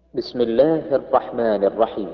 بسم الله الرحمن الرحيم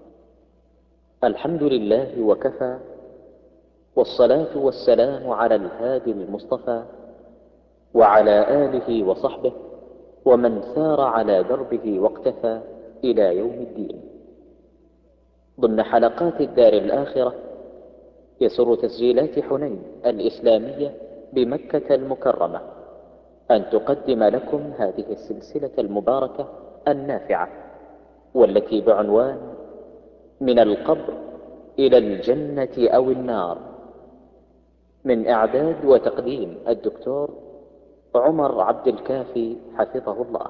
الحمد لله وكفى والصلاة والسلام على الهادي المصطفى وعلى آله وصحبه ومن سار على دربه واقتفى إلى يوم الدين ضمن حلقات الدار الآخرة يسر تسجيلات حنين الإسلامية بمكة المكرمة أن تقدم لكم هذه السلسلة المباركة النافعة والتي بعنوان من القبر إلى الجنة أو النار من إعداد وتقديم الدكتور عمر عبد الكافي حفظه الله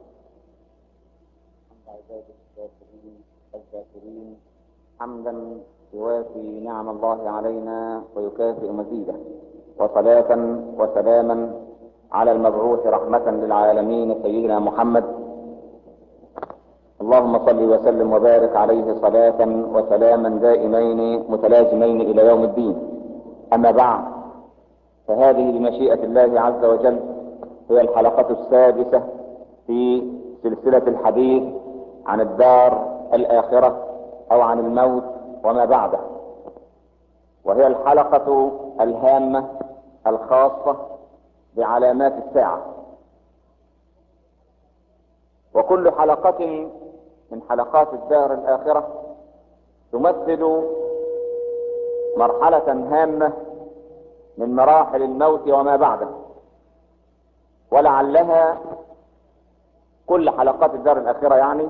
حمدا يوافي نعم الله علينا ويكافئ مزيده وصلاة وسلاما على المبعوث رحمة للعالمين سيدنا محمد اللهم صل وسلم وبارك عليه صلاة وسلاما دائمين متلازمين إلى يوم الدين أما بعد فهذه بمشيئة الله عز وجل هي الحلقة السادسة في سلسلة الحديث عن الدار الآخرة أو عن الموت وما بعده وهي الحلقة الهامة الخاصة بعلامات الساعة وكل حلقة من حلقات الدار الآخرة تمثل مرحلة هامة من مراحل الموت وما بعده ولعلها كل حلقات الدار الآخرة يعني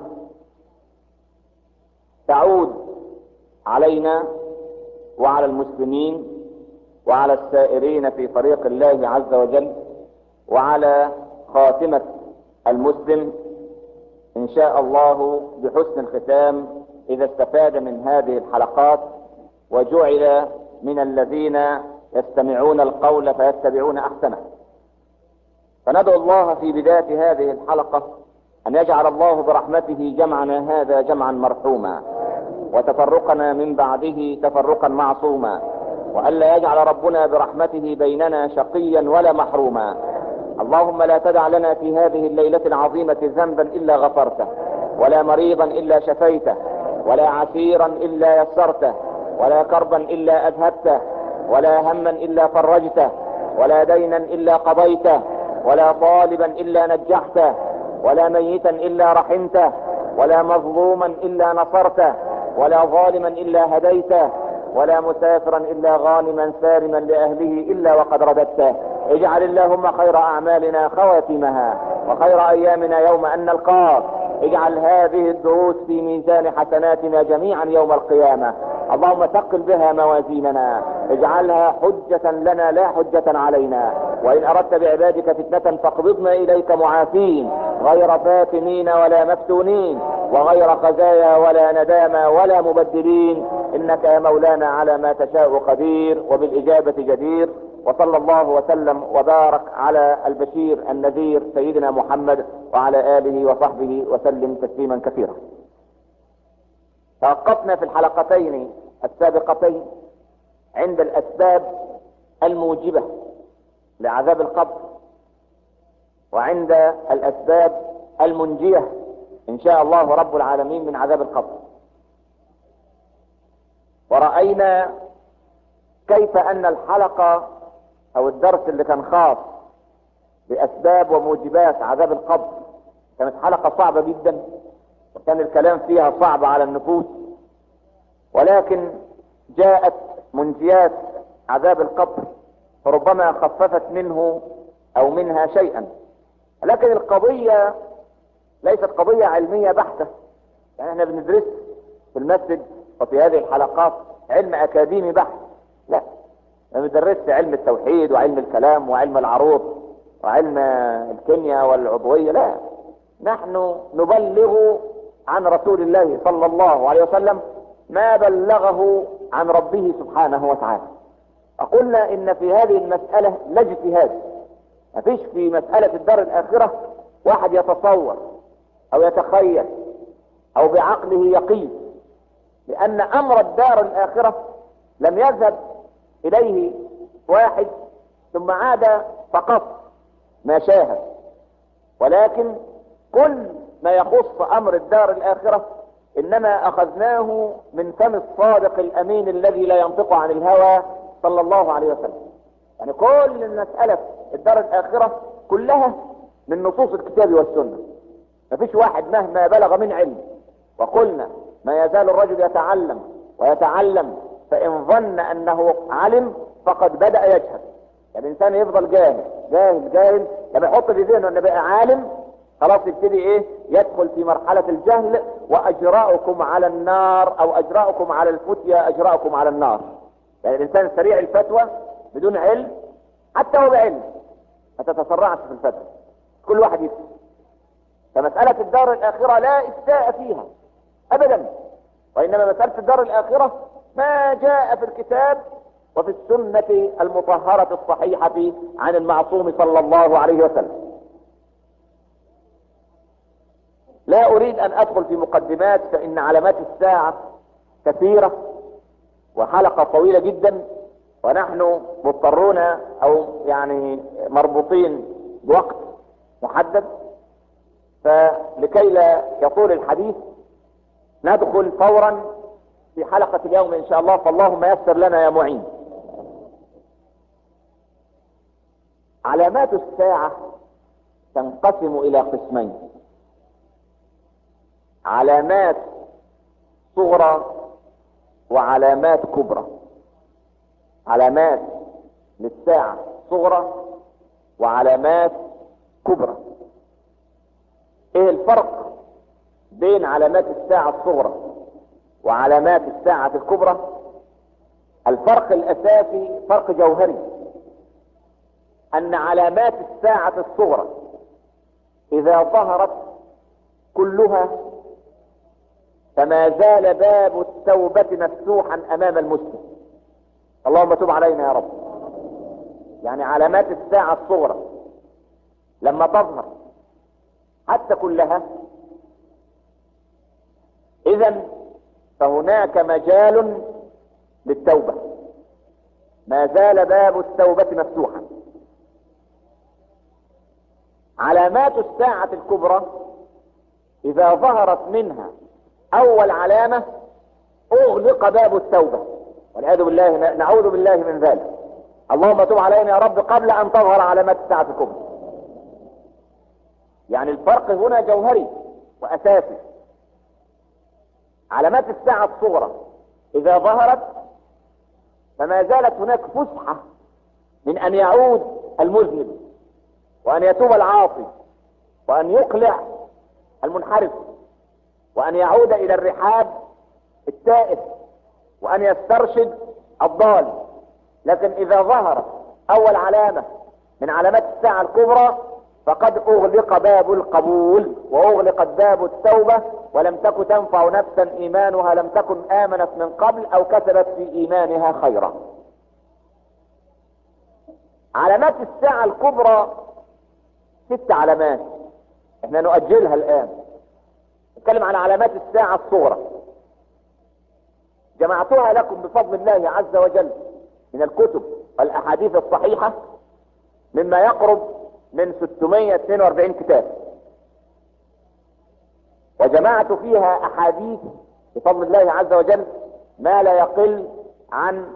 تعود علينا وعلى المسلمين وعلى السائرين في طريق الله عز وجل وعلى خاتمة المسلم ان شاء الله بحسن الختام اذا استفاد من هذه الحلقات وجعل من الذين يستمعون القول فيتبعون احسنه فندعو الله في بداية هذه الحلقة ان يجعل الله برحمته جمعنا هذا جمعا مرحوما وتفرقنا من بعده تفرقا معصوما والا يجعل ربنا برحمته بيننا شقيا ولا محروما اللهم لا تدع لنا في هذه الليلة العظيمة ذنبا إلا غفرته ولا مريضا إلا شفيته ولا عسيرا إلا يسرته ولا كربا إلا أذهبته ولا هما إلا فرجته ولا دينا إلا قضيته ولا طالبا إلا نجحته ولا ميتا إلا رحمته ولا مظلوما إلا نصرته ولا ظالما إلا هديته ولا مسافرا إلا غانما سالما لأهله إلا وقد رددته اجعل اللهم خير اعمالنا خواتمها وخير ايامنا يوم ان نلقاك اجعل هذه الدروس في ميزان حسناتنا جميعا يوم القيامة اللهم ثقل بها موازيننا اجعلها حجة لنا لا حجة علينا وان اردت بعبادك فتنة فاقبضنا اليك معافين غير فاتنين ولا مفتونين وغير خزايا ولا ندامى ولا مبدلين انك يا مولانا على ما تشاء قدير وبالاجابة جدير وصلى الله وسلم وبارك على البشير النذير سيدنا محمد وعلى اله وصحبه وسلم تسليما كثيرا توقفنا في الحلقتين السابقتين عند الاسباب الموجبة لعذاب القبر وعند الاسباب المنجية ان شاء الله رب العالمين من عذاب القبر ورأينا كيف ان الحلقة او الدرس اللي كان خاص باسباب وموجبات عذاب القبر كانت حلقة صعبة جدا وكان الكلام فيها صعب على النفوس ولكن جاءت منجيات عذاب القبر فربما خففت منه او منها شيئا لكن القضية ليست قضية علمية بحتة يعني احنا بندرس في المسجد وفي هذه الحلقات علم اكاديمي بحت لا ما بندرسش علم التوحيد وعلم الكلام وعلم العروض وعلم الكيمياء والعضوية لا نحن نبلغ عن رسول الله صلى الله عليه وسلم ما بلغه عن ربه سبحانه وتعالى فقلنا ان في هذه المسألة لا اجتهاد مفيش في مسألة الدار الاخرة واحد يتصور او يتخيل او بعقله يقين لان امر الدار الاخرة لم يذهب اليه واحد ثم عاد فقط ما شاهد ولكن كل ما يخص امر الدار الاخرة انما اخذناه من فم الصادق الامين الذي لا ينطق عن الهوى صلى الله عليه وسلم يعني كل المسألة الدار الاخرة كلها من نصوص الكتاب والسنة مفيش واحد مهما بلغ من علم وقلنا ما يزال الرجل يتعلم ويتعلم فان ظن انه علم فقد بدأ يجهل يعني الانسان يفضل جاهل جاهل جاهل لما يحط في ذهنه انه بقى عالم خلاص يبتدي ايه يدخل في مرحلة الجهل واجراؤكم على النار او اجراؤكم على الفتية اجراؤكم على النار يعني الانسان سريع الفتوى بدون علم حتى هو بعلم ما تتسرعش في الفتوى كل واحد يفتي فمسألة الدار الاخرة لا افتاء فيها ابدا وانما مسألة الدار الاخرة ما جاء في الكتاب وفي السنة المطهرة الصحيحة عن المعصوم صلى الله عليه وسلم لا اريد ان ادخل في مقدمات فان علامات الساعة كثيرة وحلقة طويلة جدا ونحن مضطرون او يعني مربوطين بوقت محدد فلكي لا يطول الحديث ندخل فورا في حلقة اليوم ان شاء الله فاللهم يسر لنا يا معين علامات الساعة تنقسم الى قسمين علامات صغرى وعلامات كبرى علامات للساعة صغرى وعلامات كبرى ايه الفرق بين علامات الساعة الصغرى وعلامات الساعة الكبرى الفرق الاساسي فرق جوهري ان علامات الساعة الصغرى اذا ظهرت كلها فما زال باب التوبة مفتوحا امام المسلم اللهم تب علينا يا رب يعني علامات الساعة الصغرى لما تظهر حتى كلها اذا فهناك مجال للتوبة ما زال باب التوبة مفتوحا علامات الساعة الكبرى اذا ظهرت منها اول علامة اغلق باب التوبة والعياذ بالله نعوذ بالله من ذلك اللهم تب علينا يا رب قبل ان تظهر علامات الساعة الكبرى يعني الفرق هنا جوهري واساسي علامات الساعة الصغرى اذا ظهرت فما زالت هناك فسحة من ان يعود المذنب وان يتوب العاصي وان يقلع المنحرف وان يعود الى الرحاب التائب وان يسترشد الضال لكن اذا ظهر اول علامة من علامات الساعة الكبرى فقد اغلق باب القبول واغلقت باب التوبة ولم تكن تنفع نفسا ايمانها لم تكن امنت من قبل او كسبت في ايمانها خيرا علامات الساعة الكبرى ست علامات احنا نؤجلها الان نتكلم عن علامات الساعة الصغرى جمعتها لكم بفضل الله عز وجل من الكتب والاحاديث الصحيحة مما يقرب من 642 كتاب وجمعت فيها احاديث بفضل الله عز وجل ما لا يقل عن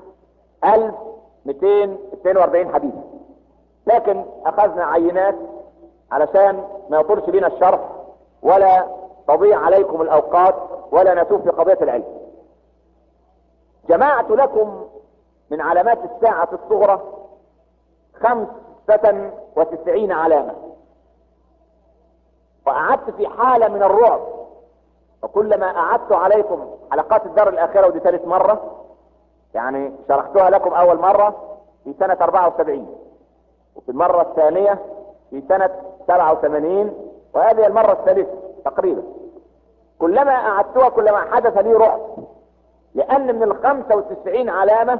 1242 حديث لكن اخذنا عينات علشان ما يطولش بنا الشرح ولا تضيع عليكم الاوقات ولا نتوب في قضية العلم جمعت لكم من علامات الساعة الصغرى خمسة وتسعين علامة وقعدت في حالة من الرعب وكلما قعدت عليكم حلقات الدار الآخرة ودي ثالث مرة يعني شرحتها لكم أول مرة في سنة 74 وفي المرة الثانية في سنة 87 وهذه المرة الثالثة تقريبا كلما قعدتها كلما حدث لي رعب لأن من الخمسة وتسعين علامة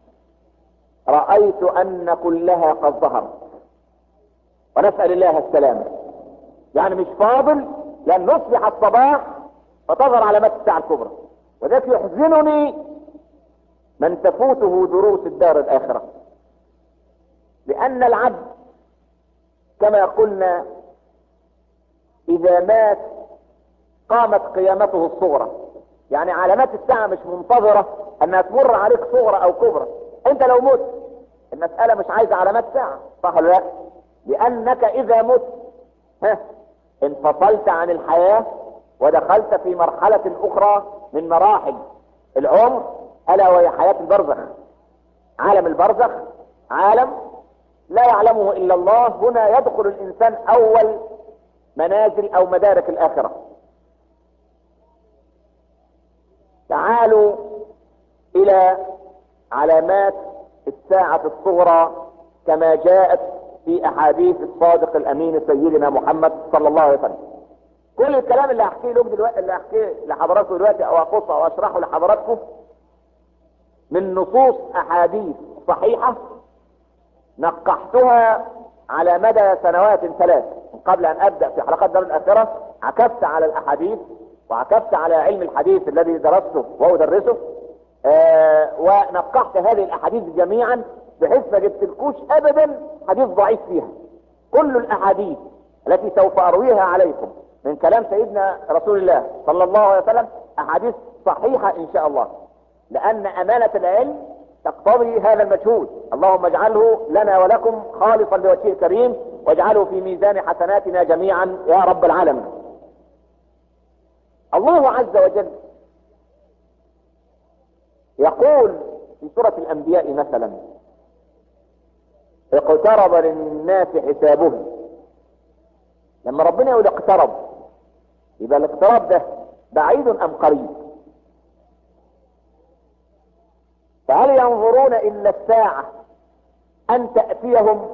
رأيت أن كلها قد ظهرت ونسأل الله السلامة يعني مش فاضل لأن نصبح الصباح فتظهر علامات الساعة الكبرى وذلك يحزنني من تفوته دروس الدار الآخرة لأن العبد كما قلنا إذا مات قامت قيامته الصغرى يعني علامات الساعة مش منتظرة انها تمر عليك صغرى او كبرى انت لو مت المسألة مش عايزة علامات ساعة صح ولا لا لانك اذا مت ها انفصلت عن الحياة ودخلت في مرحلة اخرى من مراحل العمر الا وهي حياة البرزخ عالم البرزخ عالم لا يعلمه الا الله هنا يدخل الانسان اول منازل او مدارك الاخرة تعالوا الى علامات الساعة الصغرى كما جاءت في احاديث الصادق الامين سيدنا محمد صلى الله عليه وسلم كل الكلام اللي احكيه لكم دلوقتي اللي احكيه لحضراتكم دلوقتي او اقصه او اشرحه لحضراتكم من نصوص احاديث صحيحة نقحتها على مدى سنوات ثلاث قبل ان ابدأ في حلقات دار الاخرة عكفت على الاحاديث وعكفت على علم الحديث الذي درسته وادرسه آه ونقحت هذه الاحاديث جميعا بحيث ما جبتلكوش ابدا حديث ضعيف فيها كل الاحاديث التي سوف ارويها عليكم من كلام سيدنا رسول الله صلى الله عليه وسلم احاديث صحيحة ان شاء الله لان امانة العلم تقتضي هذا المجهود اللهم اجعله لنا ولكم خالصا لوجهه الكريم واجعله في ميزان حسناتنا جميعا يا رب العالمين الله عز وجل يقول في سورة الانبياء مثلا اقترب للناس حسابهم لما ربنا يقول اقترب يبقى الاقتراب ده بعيد ام قريب فهل ينظرون الا الساعة ان تأتيهم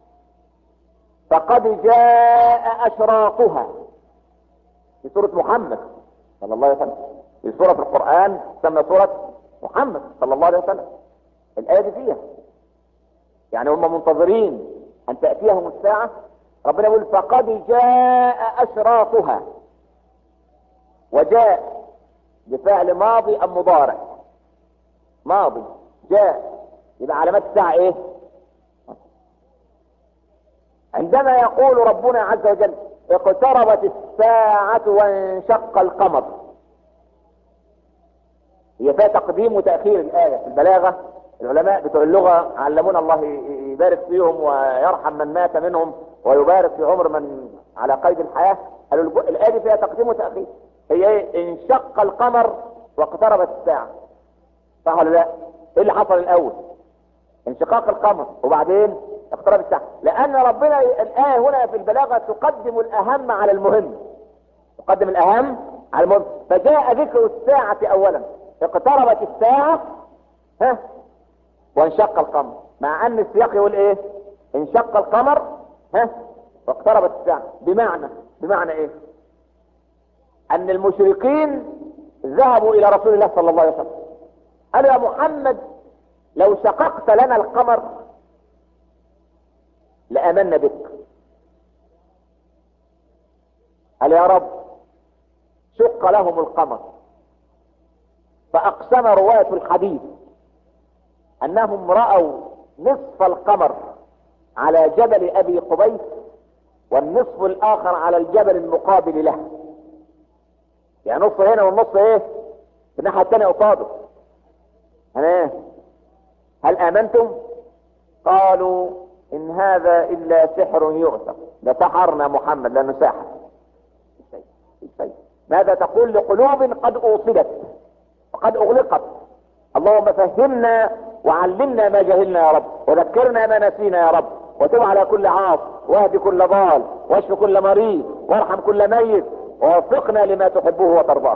فقد جاء اشراطها في سورة محمد صلى الله عليه وسلم في سورة القرآن تسمى سورة محمد صلى الله عليه وسلم الآية دي فيها يعني هم منتظرين ان تأتيهم الساعة ربنا يقول فقد جاء اشراطها وجاء بفعل ماضي ام مضارع ماضي جاء يبقى علامات الساعة ايه عندما يقول ربنا عز وجل اقتربت الساعة وانشق القمر هي فيها تقديم وتأخير الآية في البلاغة العلماء بتوع اللغة علمونا الله يبارك فيهم ويرحم من مات منهم ويبارك في عمر من على قيد الحياة قالوا الآية دي فيها تقديم وتأخير هي ايه انشق القمر واقتربت الساعة صح ولا لا ايه اللي حصل الاول انشقاق القمر وبعدين اقترب الساعة لان ربنا الآية هنا في البلاغة تقدم الاهم على المهم تقدم الاهم على المهم فجاء ذكر الساعة اولا اقتربت الساعة ها وانشق القمر مع ان السياق يقول ايه انشق القمر ها واقتربت الساعة بمعنى بمعنى ايه ان المشركين ذهبوا الى رسول الله صلى الله عليه وسلم قالوا يا محمد لو شققت لنا القمر لامنا بك قال يا رب شق لهم القمر فاقسم رواة الحديث انهم رأوا نصف القمر على جبل ابي قبيس والنصف الاخر على الجبل المقابل له يعني نص هنا والنص ايه في الناحية التانية قصاده ايه هل امنتم قالوا ان هذا الا سحر يؤثر لسحرنا محمد لانه ساحر ماذا تقول لقلوب قد اوصلت وقد اغلقت اللهم فهمنا وعلمنا ما جهلنا يا رب وذكرنا ما نسينا يا رب وتب على كل عاص واهد كل ضال واشف كل مريض وارحم كل ميت ووفقنا لما تحبه وترضاه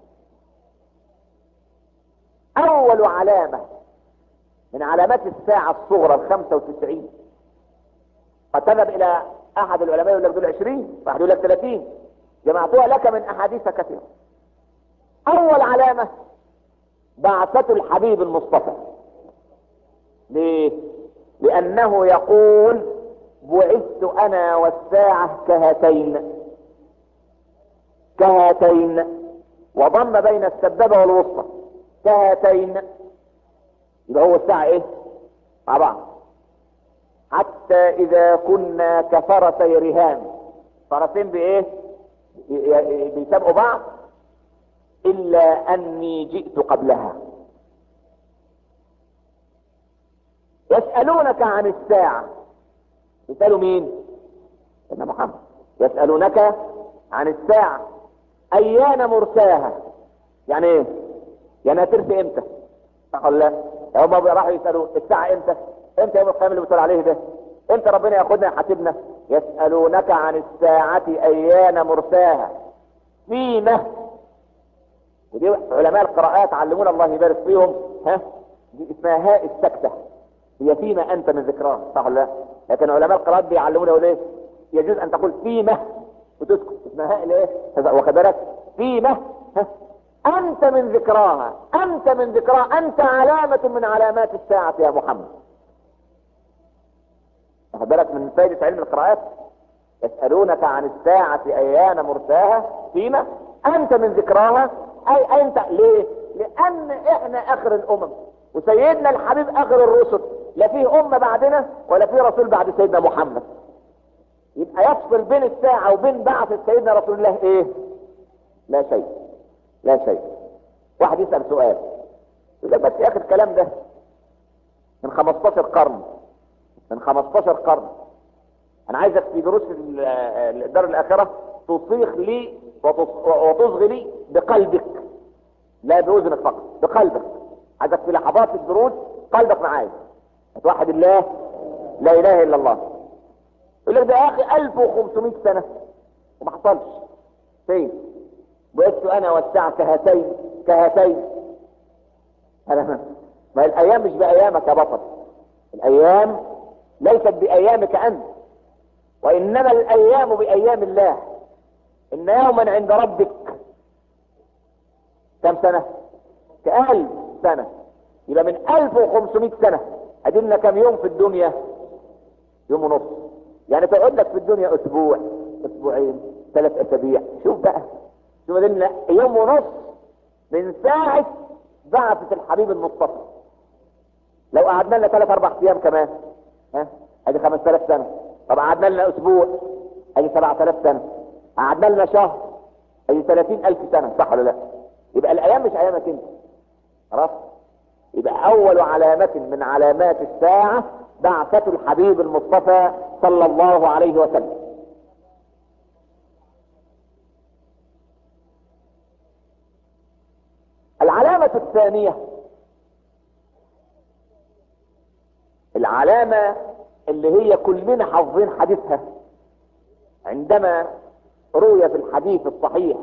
اول علامة من علامات الساعة الصغرى الخمسة وتسعين قد تذهب الى احد العلماء يقول لك دول عشرين واحد يقول لك ثلاثين جمعتها لك من احاديث كثيرة اول علامة بعثة الحبيب المصطفى ليه لانه يقول بعثت انا والساعة كهاتين كهاتين وضم بين السبابة والوسطى كهاتين يبقى هو الساعة ايه مع بعض حتى اذا كنا كفرسي رهان فرسين بايه بيسابقوا بعض الا اني جئت قبلها يسألونك عن الساعة يسألوا مين سيدنا محمد يسألونك عن الساعة ايان مرساها يعني ايه يعني هترسي امتى صح ولا لا هم راحوا يسألوا الساعة امتى امتى يوم القيامة اللي بتقول عليه ده امتى ربنا ياخدنا يحاسبنا يسألونك عن الساعة ايان مرساها فيما ودي علماء القراءات علمونا الله يبارك فيهم ها دي اسمها هاء السكتة هي فيما انت من ذكراه صح ولا لا لكن علماء القراءات بيعلمونا يقول ايه يجوز ان تقول فيما وتسكت اسمها هاء الايه واخد بالك فيما ها انت من ذكراها انت من ذكراها انت علامة من علامات الساعة يا محمد واخد بالك من فائدة علم القراءات يسألونك عن الساعة ايان مرساها فيما انت من ذكراها اي انت ليه لان احنا اخر الامم وسيدنا الحبيب اخر الرسل لا فيه امة بعدنا ولا فيه رسول بعد سيدنا محمد يبقى يفصل بين الساعة وبين بعث سيدنا رسول الله ايه لا شيء لا شيء واحد يسأل سؤال يقول لك بس يا اخي الكلام ده من 15 قرن من 15 قرن انا عايزك في دروس الدار الاخرة تصيخ لي وتصغي لي بقلبك لا باذنك فقط بقلبك عايزك في لحظات الدروس قلبك معايا توحد الله لا اله الا الله يقول لك ده يا اخي 1500 سنة وما حصلش فين بعثت انا والساعة كهاتين كهاتين انا ما الايام مش بايامك يا بطل الايام ليست بايامك انت وانما الايام بايام الله ان يوما عند ربك كم سنة كألف سنة يبقى من 1500 سنة ادينا كم يوم في الدنيا يوم ونص يعني تقعد لك في الدنيا اسبوع اسبوعين ثلاث اسابيع شوف بقى شوف ادينا يوم ونص من ساعة بعثة الحبيب المصطفى لو قعدنا لنا ثلاث اربع ايام كمان ها ادي 5000 سنة طب قعدنا لنا اسبوع ادي 7000 سنة قعدنا لنا شهر ادي 30000 سنة صح ولا لا يبقى الايام مش ايامك انت خلاص يبقى اول علامة من علامات الساعة بعثة الحبيب المصطفى صلى الله عليه وسلم العلامة الثانية العلامة اللي هي كلنا حافظين حديثها عندما روي في الحديث الصحيح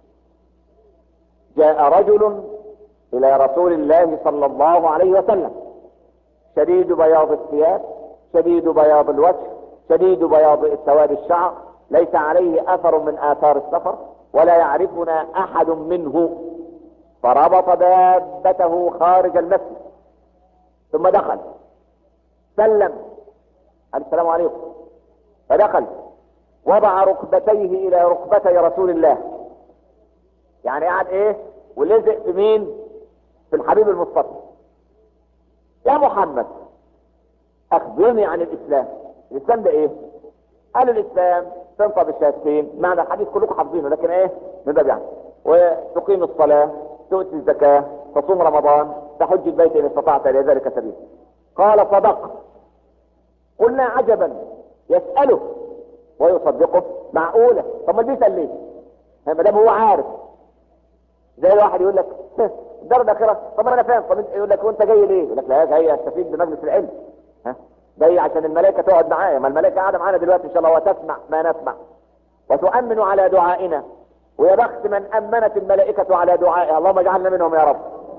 جاء رجل الى رسول الله صلى الله عليه وسلم شديد بياض الثياب شديد بياض الوجه شديد بياض سواد الشعر ليس عليه اثر من اثار السفر ولا يعرفنا احد منه فربط دابته خارج المسجد ثم دخل سلم قال السلام عليكم فدخل وضع ركبتيه الى ركبتي رسول الله يعني قعد ايه ولزق في مين في الحبيب المصطفى يا محمد اخبرني عن الاسلام الاسلام ده ايه قال الاسلام تنطق بالشهادتين معنى الحديث كلكم حافظينه لكن ايه من باب يعني وتقيم الصلاة تؤتي الزكاة تصوم رمضان تحج البيت ان استطعت الى ذلك سبيل قال صدق قلنا عجبا يسأله ويصدقه معقولة طب ما بيسأل ليه ما دام هو عارف زي الواحد يقول لك الدرجة الأخيرة طب أنا فاهم طب يقول لك وأنت جاي ليه؟ يقول لك لا جاي أستفيد بمجلس العلم ها جاي عشان الملائكة تقعد معايا ما الملائكة قاعدة معانا دلوقتي إن شاء الله وتسمع ما نسمع وتؤمن على دعائنا ويا بخت من أمنت الملائكة على دعائها اللهم اجعلنا منهم يا رب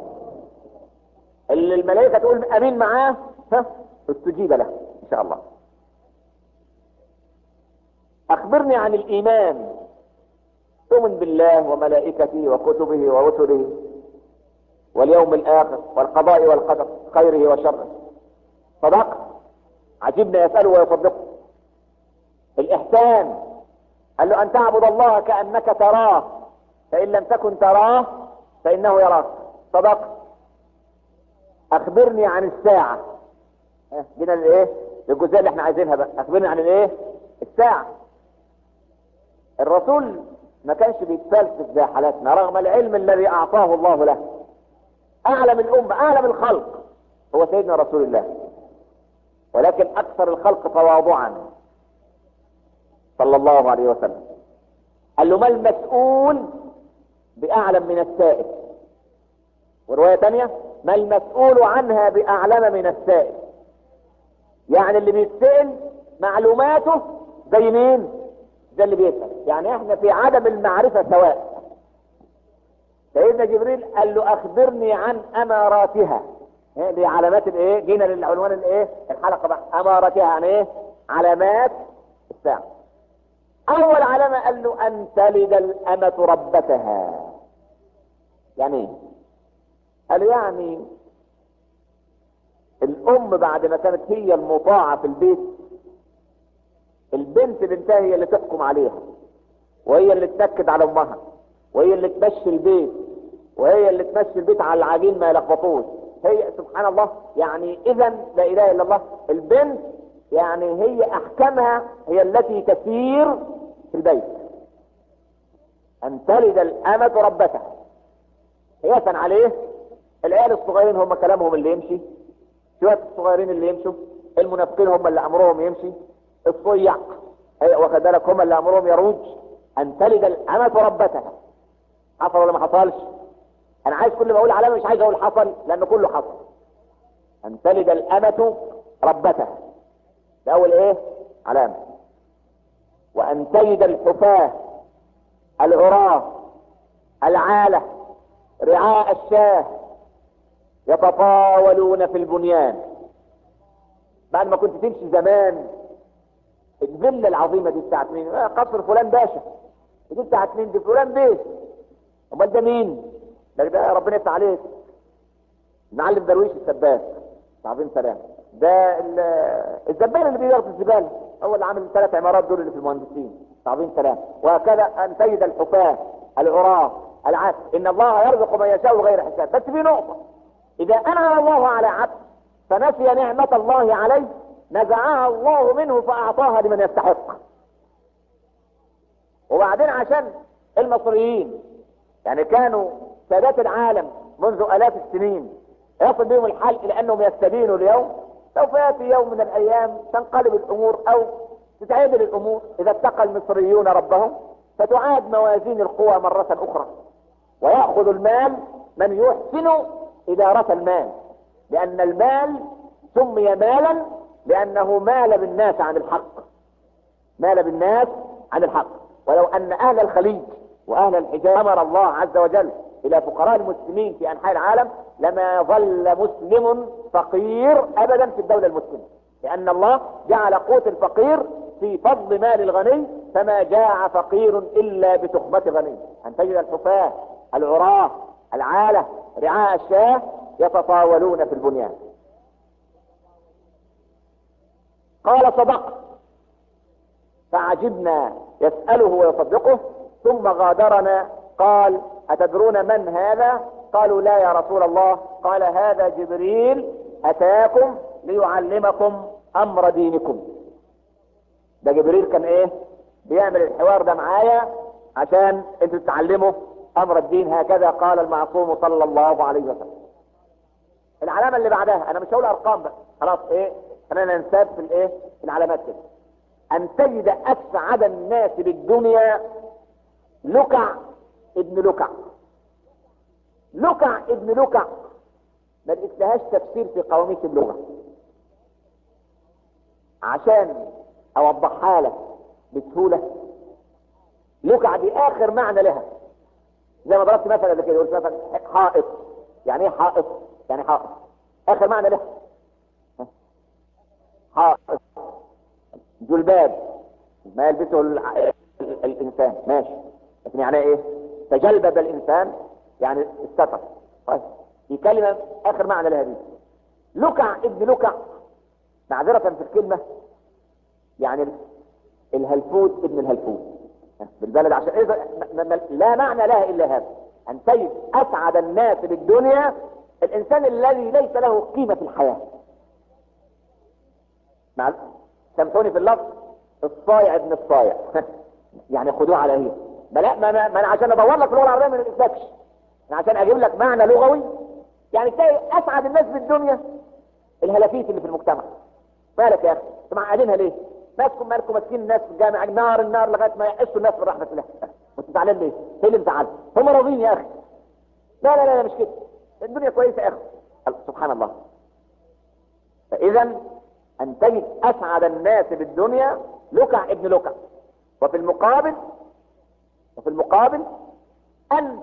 اللي الملائكة تقول أمين معاه ها استجيب له إن شاء الله أخبرني عن الإيمان تؤمن بالله وملائكته وكتبه ورسله واليوم الآخر والقضاء والقدر خيره وشره صدق عجبنا يسأله ويصدقه الإحسان قال له أن تعبد الله كأنك تراه فإن لم تكن تراه فإنه يراك صدق أخبرني عن الساعة جينا لإيه للجزئية اللي احنا عايزينها بقى أخبرني عن الإيه الساعة الرسول ما كانش بيتفلسف زي حالاتنا رغم العلم الذي اعطاه الله له اعلم الامه اعلم الخلق هو سيدنا رسول الله ولكن اكثر الخلق تواضعا صلى الله عليه وسلم قال له ما المسؤول باعلم من السائل وروايه ثانيه ما المسؤول عنها باعلم من السائل يعني اللي بيتسال معلوماته زي مين زي اللي بيسال يعني احنا في عدم المعرفه سواء سيدنا جبريل قال له اخبرني عن اماراتها إيه دي علامات الايه جينا للعنوان الايه الحلقه بقى اماراتها يعني ايه علامات الساعه اول علامه قال له ان تلد الامه ربتها يعني ايه قال يعني الام بعد ما كانت هي المطاعه في البيت البنت بنتها هي اللي تحكم عليها وهي اللي تنكد على امها وهي اللي تمشي البيت وهي اللي تمشي البيت على العجين ما يلخبطوش هي سبحان الله يعني اذا لا اله الا الله البنت يعني هي احكامها هي التي تسير في البيت ان تلد الامة ربتها قياسا عليه العيال الصغيرين هم كلامهم اللي يمشي شوية الصغيرين اللي يمشوا المنافقين هم اللي امرهم يمشي الصيع واخد بالك هم اللي امرهم يروج ان تلد الامة ربتها حصل ولا ما حصلش انا عايز كل ما اقول علامه مش عايز اقول حصل لان كله حصل ان تلد الامة ربتها ده اول ايه علامه وان تلد الحفاة العراة العالة رعاء الشاه يتطاولون في البنيان بعد ما كنت تمشي زمان الفيلا العظيمه دي بتاعت مين؟ آه قصر فلان باشا دي بتاعت مين؟ دي فلان بيه امال ده مين؟ ده ده ربنا يفتح عليك معلم درويش السباك عظيم سلام ده الزبال اللي بياخد الزباله هو اللي عامل الثلاث عمارات دول اللي في المهندسين عظيم سلام وهكذا ان تجد الحفاة العراة العبد ان الله يرزق من يشاء بغير حساب بس في نقطة اذا انعم الله على عبد فنسي نعمة الله عليه نزعها الله منه فاعطاها لمن يستحق وبعدين عشان المصريين يعني كانوا سادات العالم منذ الاف السنين يصل بهم الحال الى انهم يستدينوا اليوم سوف ياتي يوم من الايام تنقلب الامور او تتعدل الامور اذا اتقى المصريون ربهم فتعاد موازين القوى مرة اخرى ويأخذ المال من يحسن ادارة المال لان المال سمي مالا لانه مال بالناس عن الحق مال بالناس عن الحق ولو ان اهل الخليج واهل الحجاز امر الله عز وجل الى فقراء المسلمين في انحاء العالم لما ظل مسلم فقير ابدا في الدولة المسلمة لان الله جعل قوت الفقير في فضل مال الغني فما جاع فقير الا بتخمة غني ان تجد الحفاة العراة العالة رعاء الشاه يتطاولون في البنيان قال صدقت فعجبنا يسأله ويصدقه ثم غادرنا قال أتدرون من هذا قالوا لا يا رسول الله قال هذا جبريل أتاكم ليعلمكم أمر دينكم ده جبريل كان ايه بيعمل الحوار ده معايا عشان انتوا تتعلموا امر الدين هكذا قال المعصوم صلى الله عليه وسلم العلامه اللي بعدها انا مش هقول ارقام بقى خلاص ايه خلينا ننساب في الايه في العلامات كده ان تجد اسعد الناس بالدنيا لكع ابن لكع لكع ابن لكع ما لقيتلهاش تفسير في قواميس اللغه عشان اوضحها لك بسهوله لكع دي اخر معنى لها زي ما ضربت مثلا قبل كده قلت مثلا حائط يعني ايه حائط يعني حائط اخر معنى لها حائط جلباب ما يلبسه الانسان ماشي لكن يعني ايه تجلبب الانسان يعني الستر طيب دي كلمه اخر معنى لها دي لكع ابن لكع معذره في الكلمه يعني الهلفوت ابن الهلفوت بالبلد عشان إذا لا معنى لها الا هذا ان تجد اسعد الناس بالدنيا الانسان الذي ليس له قيمه في الحياه مع سامحوني في اللفظ الصايع ابن الصايع يعني خدوه على هي لا ما, ما, ما انا عشان ادور لك في اللغه العربيه ما نقولكش انا عشان اجيب لك معنى لغوي يعني تلاقي اسعد الناس في الدنيا الهلافيت اللي في المجتمع مالك يا اخي انتوا معقدينها ليه مالكم مالكم ماسكين الناس في الجامع النار النار لغايه ما يحسوا الناس من رحمه الله وانت زعلان ليه؟ ايه اللي مزعلك؟ هم راضيين يا اخي لا لا لا, لا مش كده الدنيا كويسه يا اخي سبحان الله فاذا ان تجد اسعد الناس بالدنيا لكع ابن لكع وفي المقابل وفي المقابل ان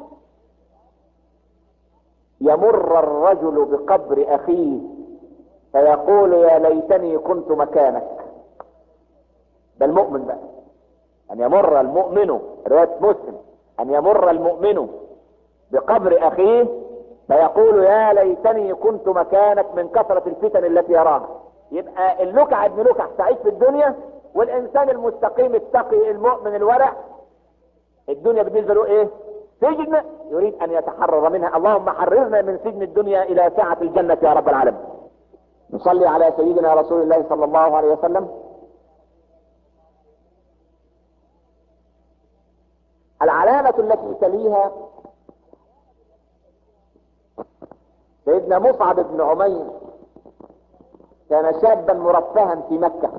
يمر الرجل بقبر اخيه فيقول يا ليتني كنت مكانك ده المؤمن بقى ان يمر المؤمن رواية مسلم ان يمر المؤمن بقبر اخيه فيقول يا ليتني كنت مكانك من كثرة الفتن التي يراها يبقى اللكع ابن لكع سعيد في الدنيا والانسان المستقيم التقي المؤمن الورع الدنيا بالنسبة له ايه سجن يريد ان يتحرر منها اللهم حررنا من سجن الدنيا الى ساعة الجنة يا رب العالمين نصلي على سيدنا رسول الله صلى الله عليه وسلم العلامة التي تليها سيدنا مصعب بن عمير كان شابا مرفها في مكة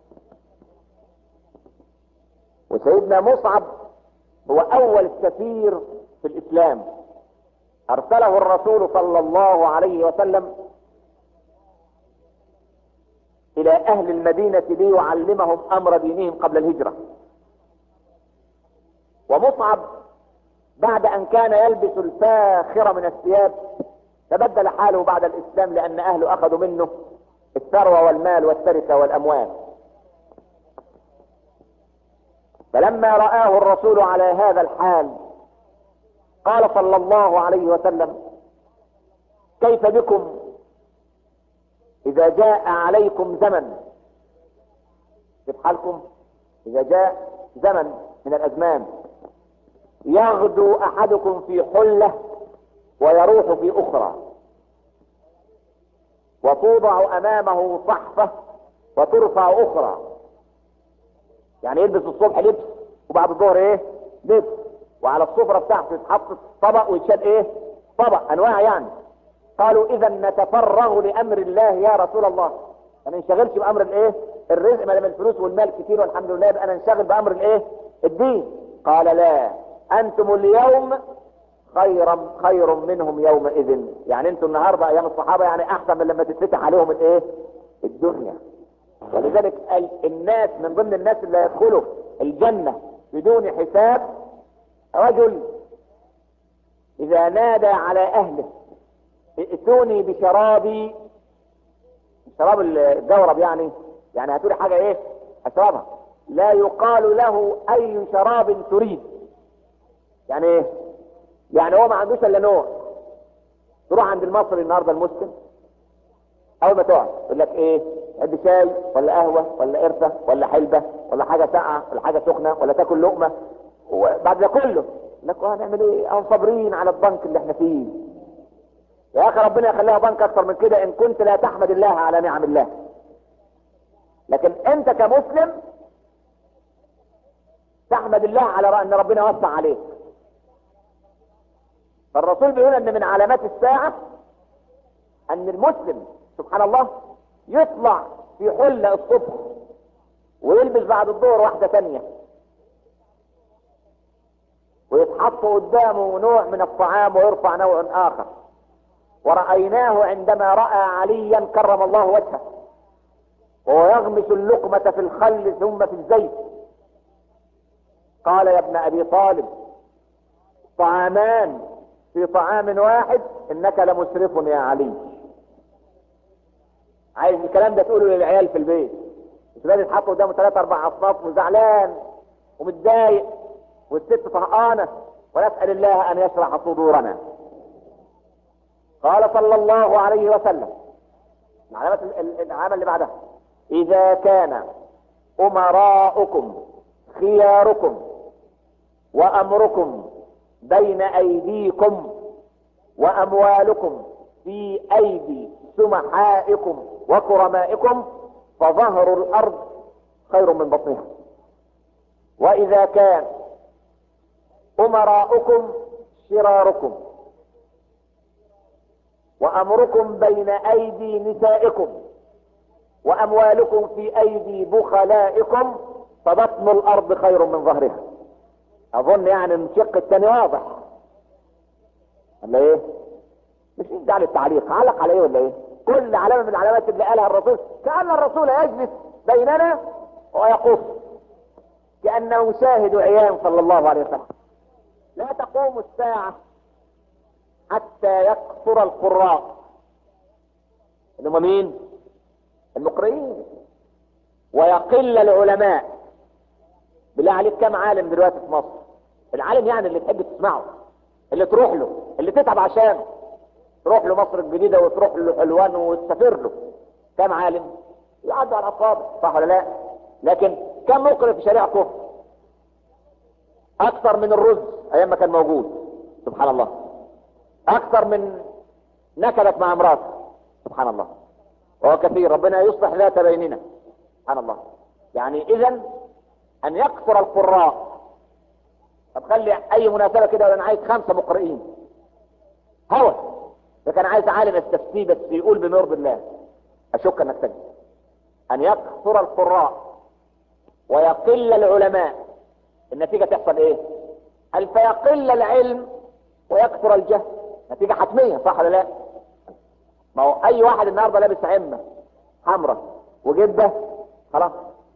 وسيدنا مصعب هو اول سفير في الاسلام ارسله الرسول صلى الله عليه وسلم الى اهل المدينة ليعلمهم امر دينهم قبل الهجرة ومصعب بعد ان كان يلبس الفاخر من الثياب تبدل حاله بعد الاسلام لان اهله اخذوا منه الثروة والمال والتركة والاموال فلما رآه الرسول على هذا الحال قال صلى الله عليه وسلم كيف بكم اذا جاء عليكم زمن كيف حالكم اذا جاء زمن من الازمان يغدو احدكم في حلة ويروح في اخرى وتوضع امامه صحفة وترفع اخرى يعني يلبس الصبح لبس وبعد الظهر ايه لبس وعلى السفرة بتاعته يتحط طبق ويتشال ايه طبق انواع يعني قالوا اذا نتفرغ لامر الله يا رسول الله ما ننشغلش بامر الايه الرزق ما دام الفلوس والمال كتير والحمد لله يبقى ننشغل بامر الايه الدين قال لا انتم اليوم خيرا خير منهم يومئذ يعني انتم النهارده ايام الصحابه يعني احسن من لما تتفتح عليهم الايه الدنيا ولذلك الناس من ضمن الناس اللي يدخلوا الجنة بدون حساب رجل اذا نادى على اهله ائتوني بشرابي شراب الجورب يعني يعني هاتولي حاجة ايه اشربها لا يقال له اي شراب تريد يعني ايه يعني هو ما عندوش الا نوع تروح عند المصري النهارده المسلم اول ما تقعد يقول لك ايه تحب شاي ولا قهوه ولا قرفه ولا حلبه ولا حاجه ساقعه ولا حاجه سخنه ولا تاكل لقمه وبعد ده كله يقول لك هنعمل ايه اهو صابرين على البنك اللي احنا فيه يا اخي ربنا يخليها بنك اكتر من كده ان كنت لا تحمد الله على نعم الله لكن انت كمسلم تحمد الله على ان ربنا وسع عليك فالرسول بيقول ان من علامات الساعه ان المسلم سبحان الله يطلع في حلة الصبح ويلبس بعد الظهر واحدة تانية ويتحط قدامه نوع من الطعام ويرفع نوع اخر ورأيناه عندما رأى عليا كرم الله وجهه وهو يغمس اللقمة في الخل ثم في الزيت قال يا ابن ابي طالب طعامان في طعام واحد انك لمسرف يا علي عايز الكلام ده تقوله للعيال في البيت مش لازم يتحط قدامه ثلاث اربع اصناف وزعلان ومتضايق والست طهقانه ونسال الله ان يشرح صدورنا قال صلى الله عليه وسلم العلامة العامة اللي بعدها اذا كان امراؤكم خياركم وامركم بين ايديكم واموالكم في ايدي سمحائكم وكرمائكم فظهر الارض خير من بطنها واذا كان امراؤكم شراركم وامركم بين ايدي نسائكم واموالكم في ايدي بخلائكم فبطن الارض خير من ظهرها اظن يعني الشق الثاني واضح ولا ايه مش انت على التعليق علق على ايه ولا ايه كل علامه من العلامات اللي قالها الرسول كان الرسول يجلس بيننا ويقص كانه يشاهد عيان صلى الله عليه وسلم لا تقوم الساعه حتى يكثر القراء اللي هم مين المقرئين ويقل العلماء بالله عليك كم عالم دلوقتي في مصر العالم يعني اللي تحب تسمعه اللي تروح له اللي تتعب عشانه تروح له مصر الجديده وتروح له حلوان وتسافر له كم عالم يعدوا على الاصابع صح ولا لا لكن كم مقرئ في شريعه كفر اكثر من الرز ايام ما كان موجود سبحان الله اكثر من نكدت مع امراته سبحان الله وهو كثير ربنا يصلح ذات بيننا سبحان الله يعني اذا ان يكثر القراء طب خلي اي مناسبه كده انا عايز خمسه مقرئين هوى ده كان عايز عالم يستفتيه بس يقول بما يرضي الله اشك انك تجد ان يكثر القراء ويقل العلماء النتيجه تحصل ايه هل فيقل العلم ويكثر الجهل نتيجه حتميه صح ولا لا ما هو اي واحد النهارده لابس عمه حمراء وجده خلاص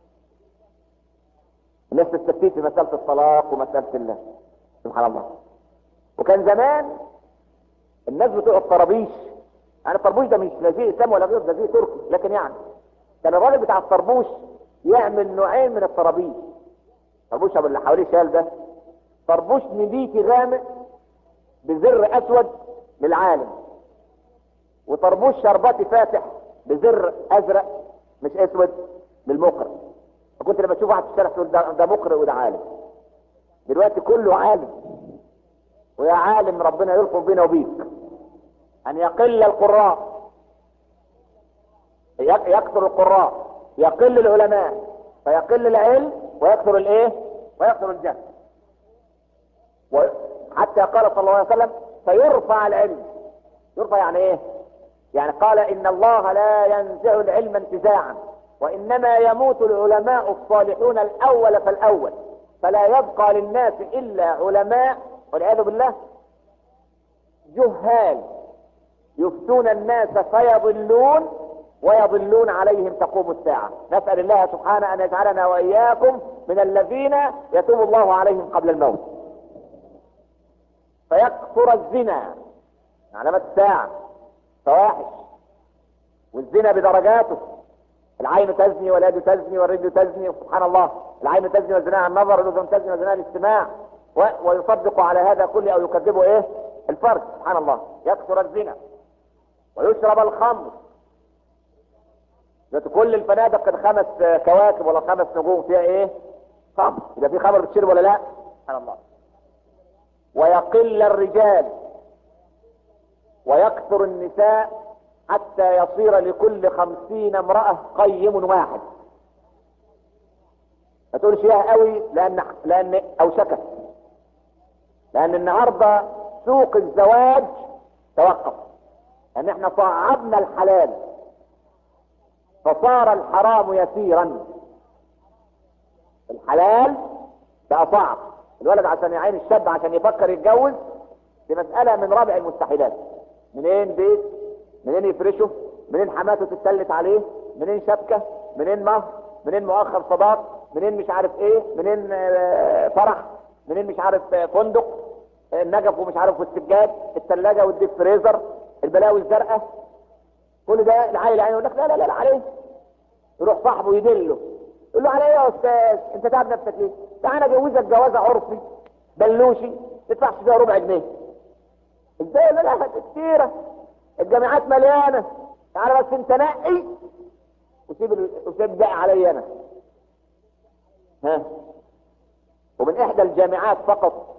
الناس تستفتيه في مساله الطلاق ومساله الله سبحان الله وكان زمان الناس بتوع الطرابيش يعني الطربوش ده مش لا زي اسلام ولا غير ده زي تركي لكن يعني كان الراجل بتاع الطربوش يعمل نوعين من الطرابيش طربوش ابو اللي حواليه شال ده طربوش نبيتي غامق بزر اسود للعالم وطربوش شرباتي فاتح بزر ازرق مش اسود للمقرئ فكنت لما اشوف واحد في الشارع تقول ده, ده مقرئ وده عالم دلوقتي كله عالم ويا عالم ربنا يلطف بينا وبيك ان يقل القراء يكثر القراء يقل العلماء فيقل العلم ويكثر الايه ويكثر الجهل حتى قال صلى الله عليه وسلم فيرفع العلم يرفع يعني ايه يعني قال ان الله لا ينزع العلم انتزاعا وانما يموت العلماء الصالحون الاول فالاول فلا يبقى للناس الا علماء والعياذ بالله جهال يفتون الناس فيضلون ويضلون عليهم تقوم الساعة نسأل الله سبحانه أن يجعلنا وإياكم من الذين يتوب الله عليهم قبل الموت فيكثر الزنا علامة الساعة فواحش والزنا بدرجاته العين تزني واليد تزني والرجل تزني سبحان الله العين تزني وزناها النظر والاذن تزني وزناها الاستماع و... ويصدق على هذا كله او يكذبه ايه الفرد سبحان الله يكثر الزنا ويشرب الخمر كل الفنادق الخمس كواكب ولا خمس نجوم فيها ايه خمر اذا في خمر بتشرب ولا لا سبحان الله ويقل الرجال ويكثر النساء حتى يصير لكل خمسين امرأة قيم واحد ما تقولش ياه قوي لان لان اوشكت لان النهارده سوق الزواج توقف لان احنا صعبنا الحلال فصار الحرام يسيرا الحلال بقى صعب الولد عشان يعين الشاب عشان يفكر يتجوز دي مسألة من رابع المستحيلات منين بيت منين يفرشه منين حماته تتسلت عليه منين شبكة منين مهر منين مؤخر صداق منين مش عارف ايه منين فرح منين مش عارف فندق النجف ومش عارف والسجاد الثلاجة والديب فريزر البلاوي الزرقاء كل ده العيل يعني يقول لك لا لا لا, لا عليه يروح صاحبه يدله يقول له على ايه يا استاذ انت تعب نفسك ليه تعالى اجوزك جوازه عرفي بلوشي تدفعش فيها ربع جنيه ازاي لا لا كتيره الجامعات مليانه تعالى بس انت نقي وسيب وسيب باقي عليا انا ها ومن احدى الجامعات فقط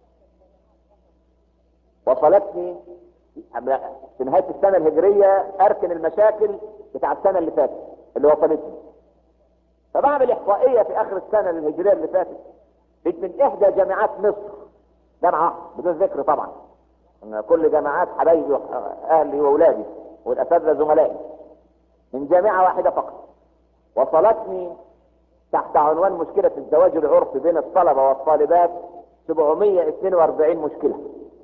وصلتني في نهايه السنه الهجريه اركن المشاكل بتاع السنه اللي فاتت اللي وصلتني فبعمل احصائيه في اخر السنه الهجريه اللي فاتت من احدى جامعات مصر جامعة بدون ذكر طبعا ان كل جامعات حبايبي واهلي واولادي والاساتذه زملائي من جامعة واحدة فقط وصلتني تحت عنوان مشكلة الزواج العرفي بين الطلبة والطالبات 742 مشكلة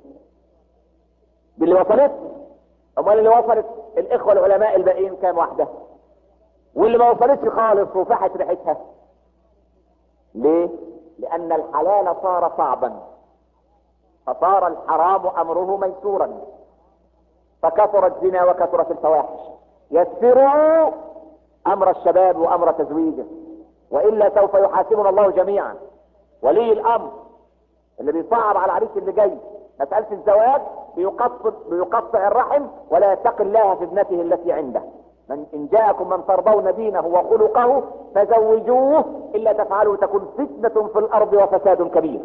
باللي وصلتني امال اللي وصلت الاخوة العلماء الباقيين كام واحدة واللي ما وصلتش خالص وفحت ريحتها ليه لان الحلال صار صعبا فصار الحرام امره ميسورا فكثر الزنا وكثرت الفواحش يسروا امر الشباب وامر تزويجه والا سوف يحاسبنا الله جميعا ولي الامر اللي بيصعب على العريس اللي جاي مسألة الزواج بيقطع, بيقطع الرحم ولا يتقي الله في ابنته التي عنده من إن جاءكم من ترضون دينه وخلقه فزوجوه إلا تفعلوا تكون فتنة في الأرض وفساد كبير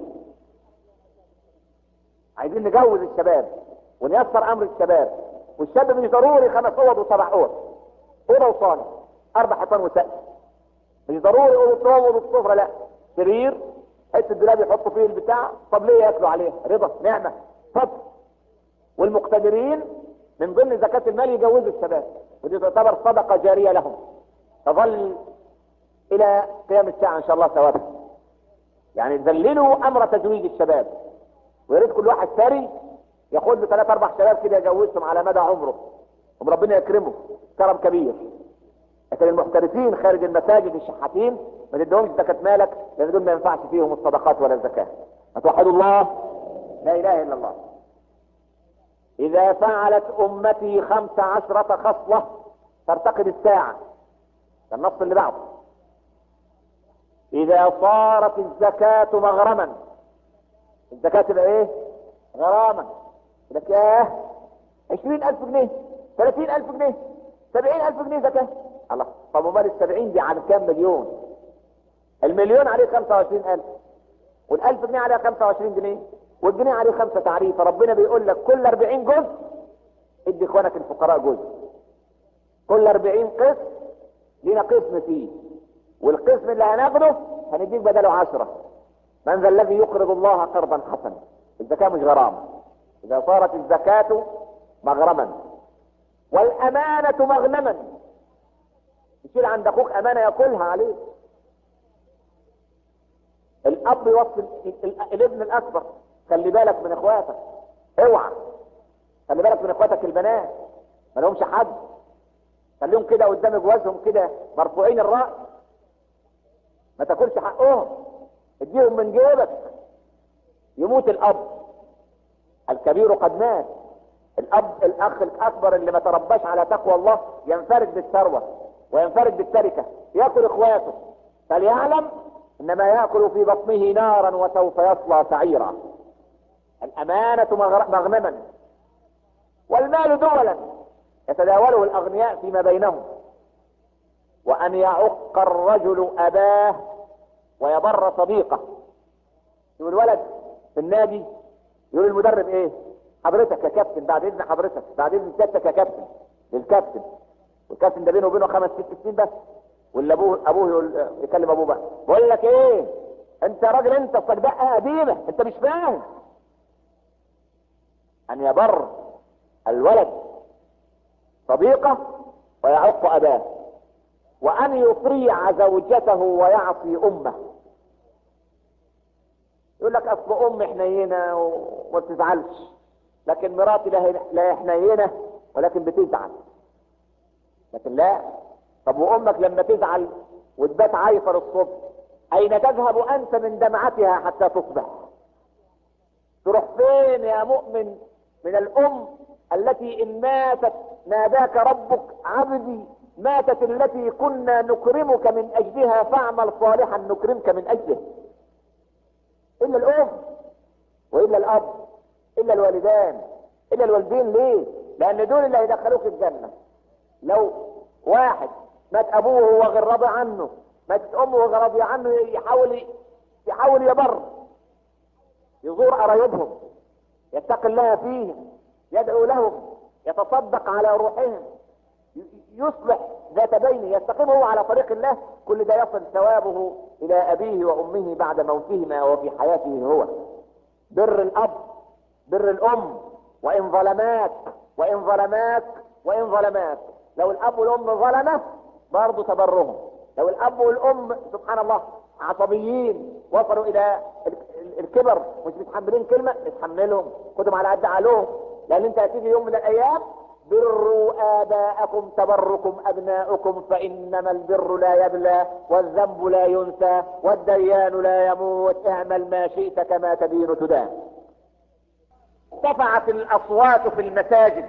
عايزين نجوز الشباب ونيسر أمر الشباب والشاب مش ضروري خمس أوض وسبع أوض أوضة وصالة أربع حيطان وسقف مش ضروري أوضة أوضة الصفرة لا سرير حته الدولاب يحطوا فيه البتاع طب ليه ياكلوا عليه رضا نعمه فضل والمقتدرين من ضمن زكاة المال يجوزوا الشباب ودي تعتبر صدقة جارية لهم تظل إلى قيام الساعة إن شاء الله ثوابها يعني ذللوا أمر تزويج الشباب ويا ريت كل واحد ثري ياخد له ثلاث أربع شباب كده يجوزهم على مدى عمره وربنا يكرمه كرم كبير لكن المحترفين خارج المساجد الشحاتين ما تدهمش زكاة مالك لان دول ما ينفعش فيهم الصدقات ولا الزكاة هتوحدوا الله لا اله الا الله اذا فعلت امتي خمس عشرة خصلة ترتقب الساعة ده النص اللي بعده اذا صارت الزكاة مغرما الزكاة تبقى ايه غراما لك ياه عشرين الف جنيه ثلاثين الف جنيه سبعين الف جنيه زكاة الله طب امال السبعين دي عن كام مليون المليون عليه 25000 والألف جنيه عليه 25 جنيه والجنيه عليه خمسة تعريف فربنا بيقول لك كل 40 جزء ادي اخوانك الفقراء جزء كل 40 قسم لينا قسم فيه والقسم اللي هناخده هنديك بدله عشرة من ذا الذي يقرض الله قرضا حسنا الزكاة مش غرام إذا صارت الزكاة مغرما والأمانة مغنما يشيل عند أخوك أمانة ياكلها عليه الاب يوصي الابن الاكبر خلي بالك من اخواتك اوعى خلي بالك من اخواتك البنات ما لهمش حد خليهم كده قدام جوازهم كده مرفوعين الراس ما تاكلش حقهم اديهم من جيبك يموت الاب الكبير قد مات الاب الاخ الاكبر اللي ما ترباش على تقوى الله ينفرد بالثروه وينفرد بالتركه ياكل اخواته فليعلم انما ياكل في بطنه نارا وسوف يصلى سعيرا الامانة مغنما والمال دولا يتداوله الاغنياء فيما بينهم وان يعق الرجل اباه ويبر صديقه يقول الولد في النادي يقول المدرب ايه حضرتك يا كابتن بعد اذن حضرتك بعد اذن سيادتك يا كابتن للكابتن والكابتن ده بينه وبينه خمس ست سنين بس واللي ابوه ابوه يقول يكلم ابوه بقى بقول لك ايه انت راجل انت صدقها قديمه انت مش فاهم ان يبر الولد صديقه ويعق اباه وان يطيع زوجته ويعصي امه يقول لك اصل امي حنينه وما بتزعلش لكن مراتي لا حنينه ولكن بتزعل لكن لا طب وامك لما تزعل وتبات عايفه الصبح اين تذهب انت من دمعتها حتى تصبح تروح فين يا مؤمن من الام التي ان ماتت ناداك ربك عبدي ماتت التي كنا نكرمك من اجلها فاعمل صالحا نكرمك من اجله الا الام والا الاب الا الوالدان الا الوالدين ليه لان دول اللي هيدخلوك الجنه لو واحد مات ابوه وهو غير راضي عنه ماتت امه وهو راضي عنه يحاول يحاول يبر يزور قرايبهم يتقي الله فيهم يدعو لهم يتصدق على روحهم يصلح ذات بينه يستقيم هو على طريق الله كل ده يصل ثوابه الى ابيه وامه بعد موتهما وفي حياته هو بر الاب بر الام وان ظلماك وان ظلماك وان ظلماك لو الاب والام ظلمه برضه تبرهم لو الاب والام سبحان الله عصبيين وصلوا الى الكبر مش متحملين كلمه اتحملهم خدهم على قد عقلهم لان انت هتيجي يوم من الايام بروا آباءكم تبركم أبناؤكم فإنما البر لا يبلى والذنب لا ينسى والديان لا يموت اعمل ما شئت كما تدين تدان ارتفعت الأصوات في المساجد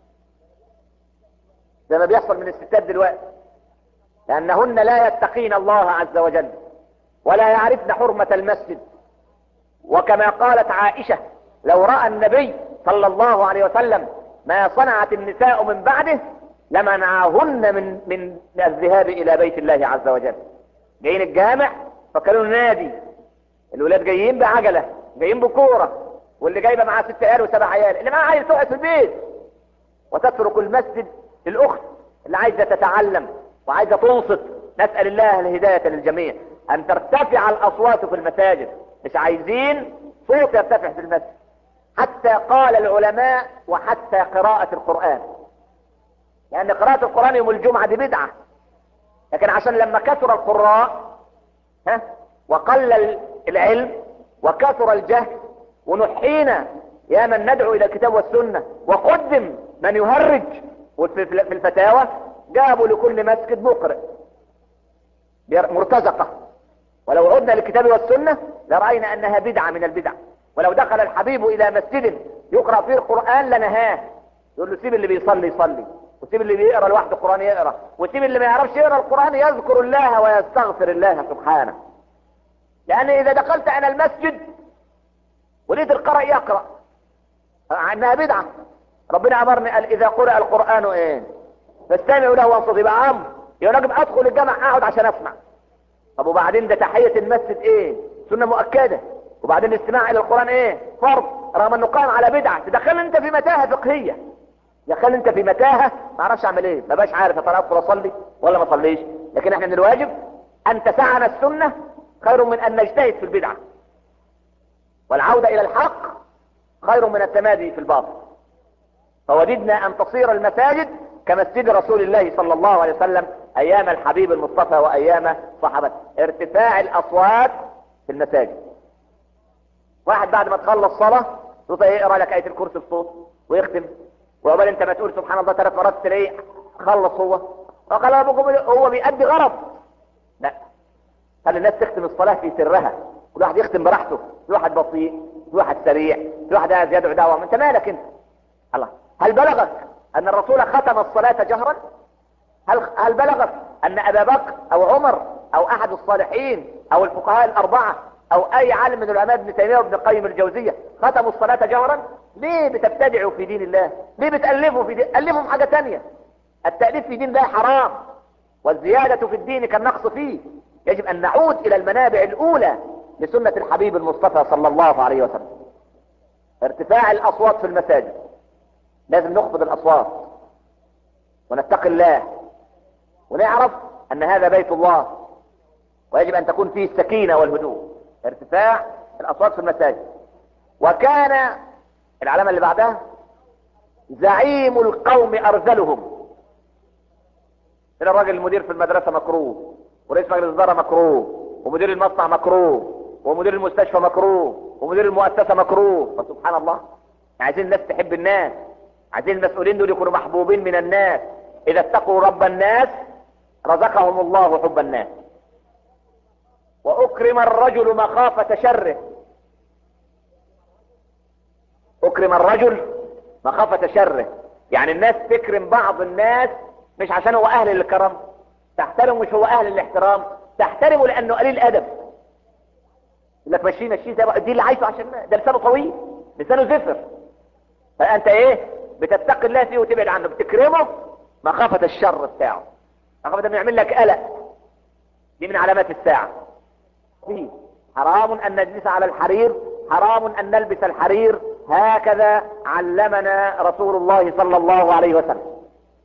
زي ما بيحصل من الستات دلوقتي لأنهن لا يتقين الله عز وجل ولا يعرفن حرمة المسجد وكما قالت عائشة لو رأى النبي صلى الله عليه وسلم ما صنعت النساء من بعده لمنعهن من من الذهاب الى بيت الله عز وجل جايين الجامع فكانوا نادي الولاد جايين بعجلة جايين بكورة واللي جايبه معاه ست عيال وسبع عيال اللي معاه عيل تقعد في البيت وتترك المسجد للاخت اللي عايزه تتعلم وعايزه تنصت نسال الله الهدايه للجميع ان ترتفع الاصوات في المساجد مش عايزين صوت يرتفع في المسجد حتى قال العلماء وحتى قراءة القرآن لأن قراءة القرآن يوم الجمعة دي بدعة لكن عشان لما كثر القراء ها وقل العلم وكثر الجهل ونحينا يا من ندعو إلى الكتاب والسنة وقدم من يهرج في الفتاوى جابوا لكل مسجد مقرئ مرتزقة ولو عدنا للكتاب والسنة لرأينا أنها بدعة من البدع ولو دخل الحبيب الى مسجد يقرأ فيه القرآن لنهاه يقول له سيب اللي بيصلي يصلي وسيب اللي بيقرأ لوحده القرآن يقرأ وسيب اللي ما يعرفش يقرأ القرآن يذكر الله ويستغفر الله سبحانه لان اذا دخلت انا المسجد ولقيت القارئ يقرأ عنها بدعة ربنا امرني قال اذا قرأ القرآن ايه فاستمعوا له وانصتوا يبقى عم يبقى راجل ادخل الجامع اقعد عشان اسمع طب وبعدين ده تحية المسجد ايه سنة مؤكدة وبعدين الاستماع الى القرآن ايه فرض رغم انه قائم على بدعة تدخل انت في متاهة فقهية دخل انت في متاهة ما اعرفش اعمل ايه ما باش عارف ترى ادخل اصلي ولا ما اصليش لكن احنا من الواجب ان تسعنا السنة خير من ان نجتهد في البدعة والعودة الى الحق خير من التمادي في الباطل فوددنا ان تصير المساجد كمسجد رسول الله صلى الله عليه وسلم ايام الحبيب المصطفى وايام صحابته ارتفاع الاصوات في المساجد واحد بعد ما تخلص صلاة صوت يقرا لك آية الكرسي بصوت ويختم وعقبال انت ما تقول سبحان الله ثلاث مرات تلاقيه خلص هو وقال ابوكم هو بيأدي غرض لا خلي الناس تختم الصلاة في سرها كل واحد يختم براحته في واحد بطيء في واحد سريع في واحد عايز يدعو دعوة ما انت مالك انت الله هل بلغك ان الرسول ختم الصلاة جهرا هل هل بلغك ان ابا بكر او عمر او احد الصالحين او الفقهاء الاربعة او اي عالم من العلماء ابن تيميه وابن القيم الجوزيه ختموا الصلاه جهرا ليه بتبتدعوا في دين الله ليه بتالفوا في دين الفوا حاجه ثانيه التاليف في دين الله حرام والزياده في الدين كالنقص فيه يجب ان نعود الى المنابع الاولى لسنه الحبيب المصطفى صلى الله عليه وسلم ارتفاع الاصوات في المساجد لازم نخفض الاصوات ونتقي الله ونعرف ان هذا بيت الله ويجب ان تكون فيه السكينه والهدوء ارتفاع الاصوات في المساجد وكان العلامة اللي بعدها زعيم القوم ارذلهم هنا الراجل المدير في المدرسة مكروه ورئيس مجلس الاداره مكروه ومدير المصنع مكروه ومدير المستشفى مكروه ومدير المؤسسة مكروه فسبحان الله عايزين الناس تحب الناس عايزين المسؤولين دول يكونوا محبوبين من الناس اذا اتقوا رب الناس رزقهم الله حب الناس واكرم الرجل مخافة شره اكرم الرجل مخافة شره يعني الناس تكرم بعض الناس مش عشان هو اهل الكرم تحترم مش هو اهل الاحترام تحترمه لانه قليل ادب يقول لك مشي مشي دي اللي عايزه عشان ده لسانه طويل لسانه زفر فانت ايه بتتقي الله فيه وتبعد عنه بتكرمه مخافة الشر بتاعه مخافة انه يعمل لك قلق دي من علامات الساعة فيه حرام ان نجلس على الحرير حرام ان نلبس الحرير هكذا علمنا رسول الله صلى الله عليه وسلم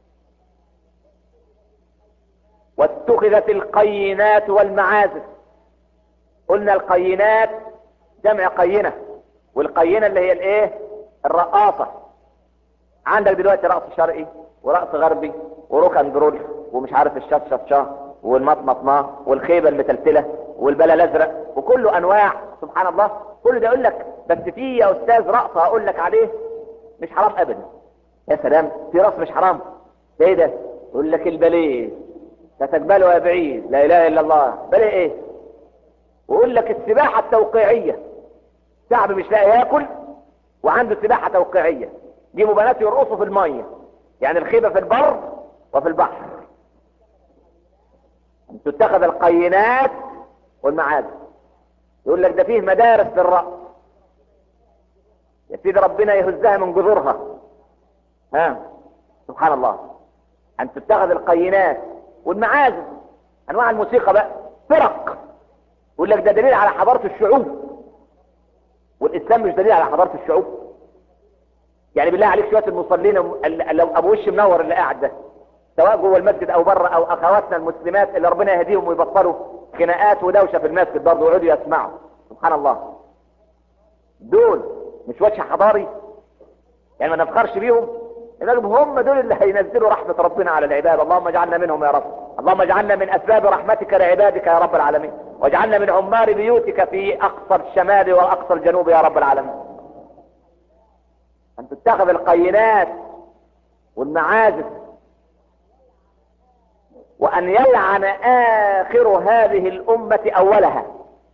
واتخذت القينات والمعازف قلنا القينات جمع قينة والقينة اللي هي الايه الرقاصة عندك دلوقتي رقص شرقي ورقص غربي وروك اند رول ومش عارف الشط شط شا والمطمط ما والخيبة المتلتلة والبلا الازرق وكله انواع سبحان الله كل ده يقول لك بس في يا استاذ رقص هقول لك عليه مش حرام ابدا يا سلام في رقص مش حرام ده ايه ده يقول لك الباليه تتقبله يا بعيد لا اله الا الله باليه ايه ويقول لك السباحة التوقيعية شعب مش لاقي ياكل وعنده سباحة توقيعية جيبوا بنات يرقصوا في المية يعني الخيبة في البر وفي البحر تتخذ القينات والمعازف يقول لك ده فيه مدارس للرقص يا سيدي ربنا يهزها من جذورها ها سبحان الله ان تتخذ القينات والمعازف انواع الموسيقى بقى فرق يقول لك ده دليل على حضارة الشعوب والاسلام مش دليل على حضارة الشعوب يعني بالله عليك شوية المصلين لو ابو وش منور اللي قاعد ده سواء جوه المسجد او بره او اخواتنا المسلمات اللي ربنا يهديهم ويبطلوا خناقات ودوشه في المسجد برضه ويقعدوا يسمعوا سبحان الله دول مش وجه حضاري يعني ما نفخرش بيهم لانهم هم دول اللي هينزلوا رحمة ربنا على العباد اللهم اجعلنا منهم يا رب اللهم اجعلنا من اسباب رحمتك لعبادك يا رب العالمين واجعلنا من عمار بيوتك في اقصى الشمال واقصى الجنوب يا رب العالمين ان تتخذ القينات والمعازف وان يلعن اخر هذه الامة اولها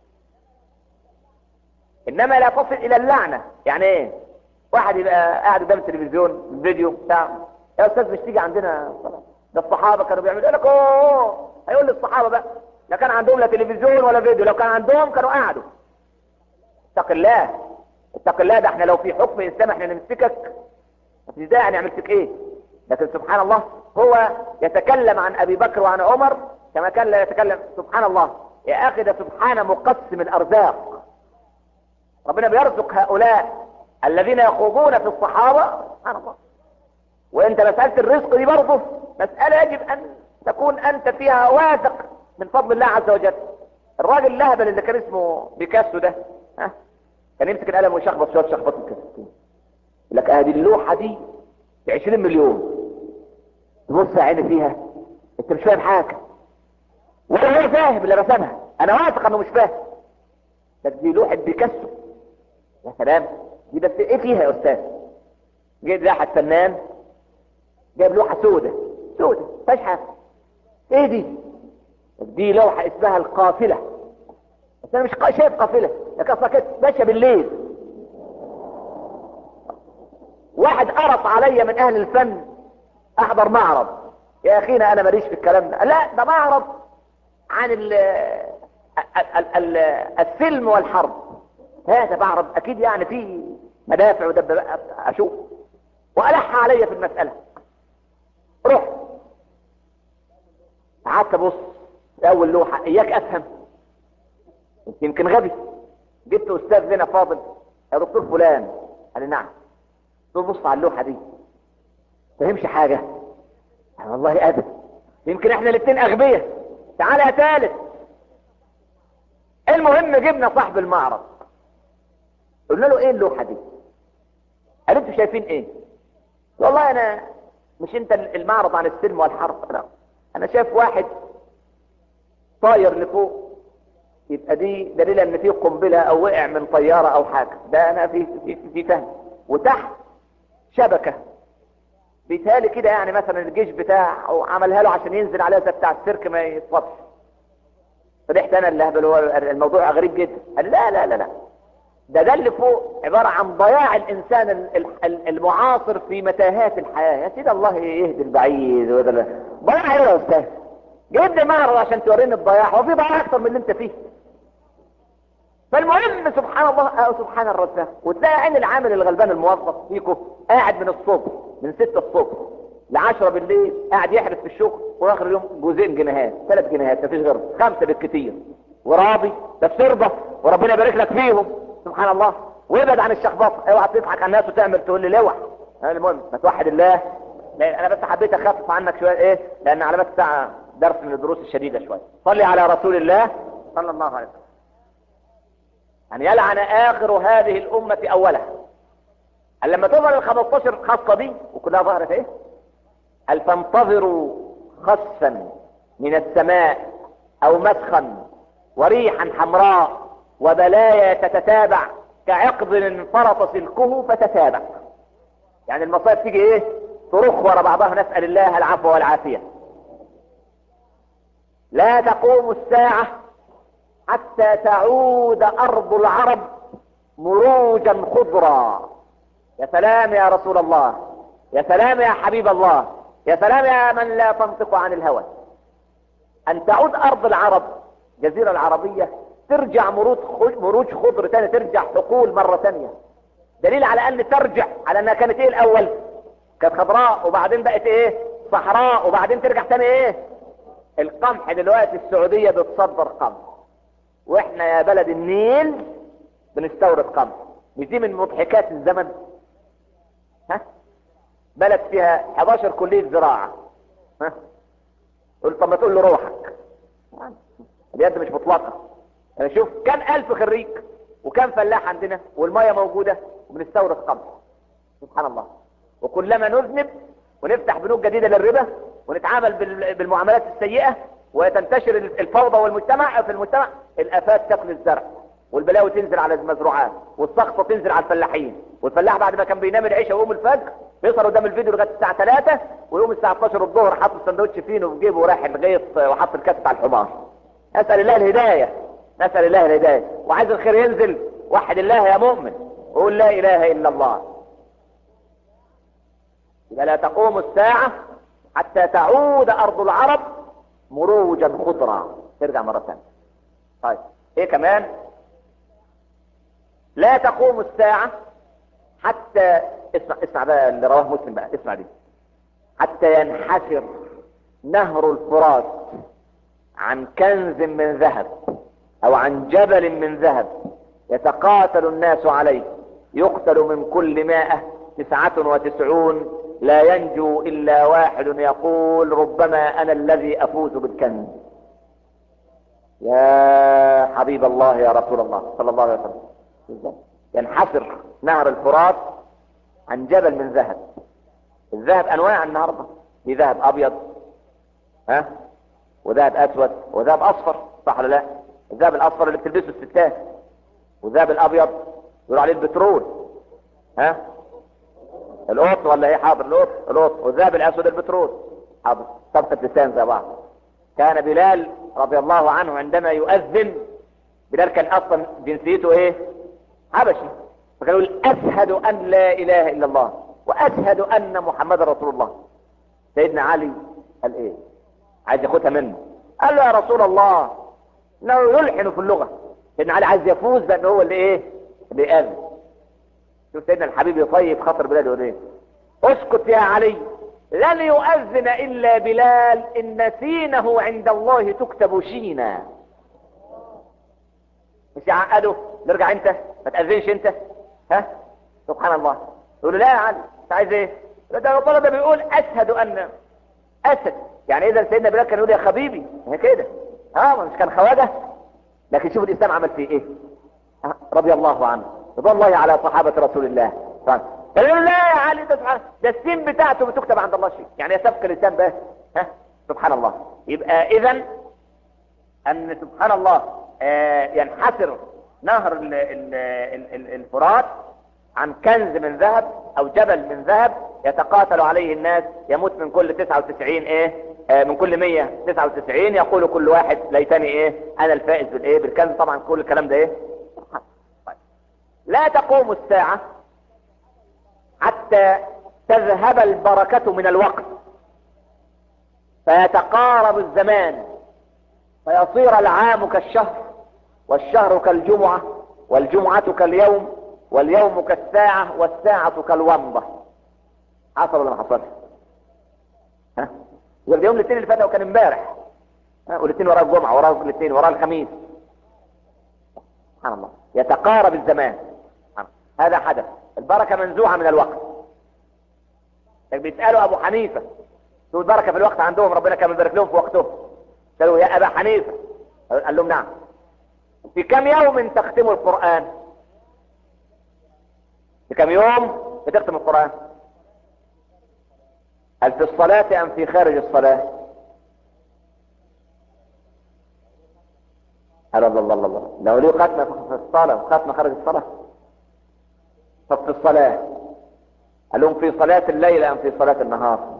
انما لا تصل الى اللعنة يعني ايه واحد يبقى قاعد قدام التلفزيون فيديو بتاع يا استاذ مش تيجي عندنا صلاة ده الصحابة كانوا بيعملوا يقول لك اوه هيقول للصحابة بقى لا كان عندهم لا تلفزيون ولا فيديو لو كان عندهم كانوا قعدوا اتق الله اتق الله ده احنا لو في حكم اسلام احنا نمسكك مفيش داعي نعملك ايه لكن سبحان الله هو يتكلم عن ابي بكر وعن عمر كما كان لا يتكلم سبحان الله يا اخي ده سبحان مقسم الارزاق ربنا بيرزق هؤلاء الذين يخوضون في الصحابة سبحان الله وانت مسألة الرزق دي برضه مسألة يجب ان تكون انت فيها واثق من فضل الله عز وجل الراجل اللهبل اللي كان اسمه بيكاسو ده ها كان يمسك القلم ويشخبط شويه شخبط كده يقول لك هذه اللوحه دي ب 20 مليون تبص يا عيني فيها انت مش فاهم حاجه ولا هو فاهم اللي رسمها انا واثق انه مش فاهم بس دي لوحه بيكاسو يا سلام دي بس ايه فيها يا استاذ جيب واحد فنان جايب لوحه سودة سودة مفيهاش حاجه ايه دي دي لوحه اسمها القافله بس انا مش قا- شايف قافله لكن اصلا كانت ماشيه بالليل واحد قرص عليا من اهل الفن احضر معرض يا اخينا انا ماليش في الكلام ده لا ده معرض عن ال ال- ال- السلم والحرب هذا معرض اكيد يعني فيه مدافع ودبابات اشوف والح عليا في المساله رحت قعدت ابص في اول لوحه اياك افهم انت يمكن غبي جبت استاذ لنا فاضل يا دكتور فلان قال لي نعم قلت له بص على اللوحه دي فهمش حاجه قال والله ابدا يمكن احنا الاثنين اغبياء تعالى يا ثالث المهم جبنا صاحب المعرض قلنا له ايه اللوحه دي قال انتوا شايفين ايه والله انا مش انت المعرض عن السلم والحرب لا انا شايف واحد طاير لفوق يبقى دي دليل ان في قنبله او وقع من طياره او حاجه ده انا في في, في فهم وتحت شبكه بيتهيألي كده يعني مثلا الجيش بتاعه عملها له عشان ينزل عليها زي بتاع السيرك ما يتصابش فرحت انا اللي هبل هو الموضوع غريب جدا قال لا لا لا لا ده ده اللي فوق عبارة عن ضياع الانسان ال- ال- ال- المعاصر في متاهات الحياة يا سيدي الله يهدي البعيد وده لا. ضياع ايه يا استاذ جيب لي معرض عشان توريني الضياع هو في ضياع اكتر من اللي انت فيه فالمهم سبحان الله أو سبحان الرزاق وتلاقي عين العامل الغلبان الموظف فيكم قاعد من الصبح من 6 الصبح ل 10 بالليل قاعد يحرس في الشغل واخر اليوم جوزين جنيهات ثلاث جنيهات مفيش غيرهم خمسه بالكتير وراضي بس ارضى وربنا يبارك لك فيهم سبحان الله وابعد عن الشخبطه اوعى تضحك على الناس وتعمل تقول لي لوح المهم ما توحد الله لان انا بس حبيت اخفف عنك شويه ايه لان علامات الساعه درس من الدروس الشديده شويه صلي على رسول الله صلى الله عليه وسلم أن يلعن آخر هذه الأمة أولها قال لما تظهر ال 15 خاصة دي وكلها ظهرت ايه قال فانتظروا خسفا من السماء او مسخا وريحا حمراء وبلايا تتتابع كعقد انفرط سلكه فتتابع يعني المصائب تيجي ايه ترخ ورا بعضها نسأل الله العفو والعافية لا تقوم الساعة حتى تعود ارض العرب مروجا خضرا يا سلام يا رسول الله يا سلام يا حبيب الله يا سلام يا من لا تنطق عن الهوى ان تعود ارض العرب الجزيرة العربية ترجع مروج مروج خضر تاني ترجع حقول مرة تانية دليل على ان ترجع على انها كانت ايه الاول كانت خضراء وبعدين بقت ايه صحراء وبعدين ترجع تاني ايه القمح دلوقتي السعودية بتصدر قمح واحنا يا بلد النيل بنستورد قمح مش دي من مضحكات الزمن ها بلد فيها 11 كلية زراعة ها قلت طب ما تقول له روحك اليد مش مطلقة يعني شوف كم ألف خريج وكم فلاح عندنا والمية موجودة وبنستورد قمح سبحان الله وكلما نذنب ونفتح بنوك جديدة للربا ونتعامل بالمعاملات السيئة وتنتشر الفوضى والمجتمع في المجتمع الافات تاكل الزرع والبلاوي تنزل على المزروعات والسقطة تنزل على الفلاحين والفلاح بعد ما كان بينام العشاء ويقوم الفجر بيسهر قدام الفيديو لغايه الساعه 3 ويقوم الساعه 12 الظهر حاطط السندوتش فينه في جيبه ورايح الغيط وحاط الكاسه على الحمار اسال الله الهدايه نسال الله الهدايه وعايز الخير ينزل وحد الله يا مؤمن وقول لا اله الا الله إذا لا تقوم الساعة حتى تعود أرض العرب مروجا خضرا ترجع مرة ثانية طيب ايه كمان لا تقوم الساعة حتى اسمع اسمع بقى اللي رواه مسلم بقى اسمع دي حتى ينحسر نهر الفرات عن كنز من ذهب او عن جبل من ذهب يتقاتل الناس عليه يقتل من كل مائة تسعة وتسعون لا ينجو الا واحد يقول ربما انا الذي افوز بالكنز يا حبيب الله يا رسول الله صلى الله عليه وسلم ينحسر نهر الفرات عن جبل من ذهب الذهب انواع النهارده في ذهب ابيض ها وذهب اسود وذهب اصفر صح ولا لا الذهب الاصفر اللي بتلبسه الستات والذهب الابيض يقول عليه البترول ها القط ولا ايه حاضر القط القط والذهب الاسود البترول حاضر طبقة لسان زي بعض كان بلال رضي الله عنه عندما يؤذن بلال كان اصلا جنسيته ايه حبشي فكان يقول اشهد ان لا اله الا الله واشهد ان محمد رسول الله سيدنا علي قال ايه عايز ياخدها منه قال له يا رسول الله انه يلحن في اللغة سيدنا علي عايز يفوز بان هو اللي ايه اللي يأذن شوف سيدنا الحبيب يطيب خاطر بلال يقول ايه اسكت يا علي لن يؤذن الا بلال ان سينه عند الله تكتب شينا مش يعقده نرجع انت ما تأذنش انت ها سبحان الله يقول له لا يا علي انت عايز ايه ده الطلبه بيقول اشهد ان اسد يعني اذا سيدنا بلال كان يقول يا حبيبي هي كده اه مش كان خواجه لكن شوف الاسلام عمل فيه ايه آه، رضي الله عنه رضي الله على صحابه رسول الله طيب قال له لا يا علي ده سبحان ده السين بتاعته بتكتب عند الله شيء يعني سبق اللسان بس ها سبحان الله يبقى اذا ان سبحان الله آه ينحسر نهر ال ال ال ال الفرات عن كنز من ذهب او جبل من ذهب يتقاتل عليه الناس يموت من كل 99 ايه آه من كل 199 يقول كل واحد ليتني ايه انا الفائز بالايه بالكنز طبعا كل الكلام ده ايه طيب. لا تقوم الساعة حتى تذهب البركة من الوقت فيتقارب الزمان فيصير العام كالشهر والشهر كالجمعة والجمعة كاليوم واليوم كالساعة والساعة كالومضة حصل ولا ما حصلش ها يبقى يوم الاثنين اللي فات وكان امبارح ها والاثنين وراه الجمعة وراه الاثنين وراه الخميس سبحان الله يتقارب الزمان هذا حدث البركة منزوعة من الوقت بيسألوا ابو حنيفة تقول بركة في الوقت عندهم ربنا كان مبارك لهم في وقتهم قالوا يا ابا حنيفة قال لهم نعم في كم يوم تختم القرآن في كم يوم بتختم القرآن هل في الصلاة ام في خارج الصلاة هل الله الله الله لو ليه ختمة في الصلاة وختمة خارج الصلاة طب في الصلاة قال لهم في صلاة الليل ام في صلاة النهار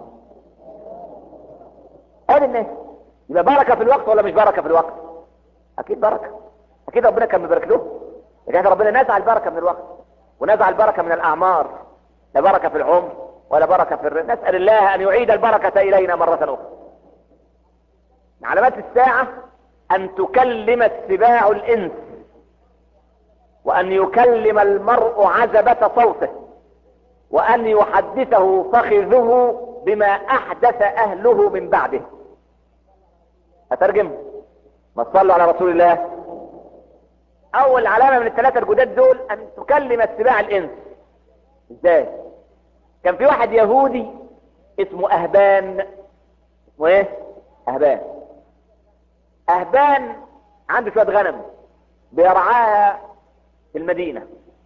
قال الناس يبقى بركة في الوقت ولا مش بركة في الوقت اكيد بركة اكيد ربنا كان مبارك له لكن ربنا نزع البركة من الوقت ونزع البركة من الاعمار لا بركة في العمر ولا بركة في الرزق نسأل الله ان يعيد البركة الينا مرة اخرى من علامات الساعة ان تكلم السباع الانس وان يكلم المرء عزبة صوته وان يحدثه فخذه بما احدث اهله من بعده اترجم ما تصلوا على رسول الله اول علامة من الثلاثة الجداد دول ان تكلم السباع الانس ازاي كان في واحد يهودي اسمه اهبان اسمه ايه اهبان اهبان عنده شوية غنم بيرعاها في المدينة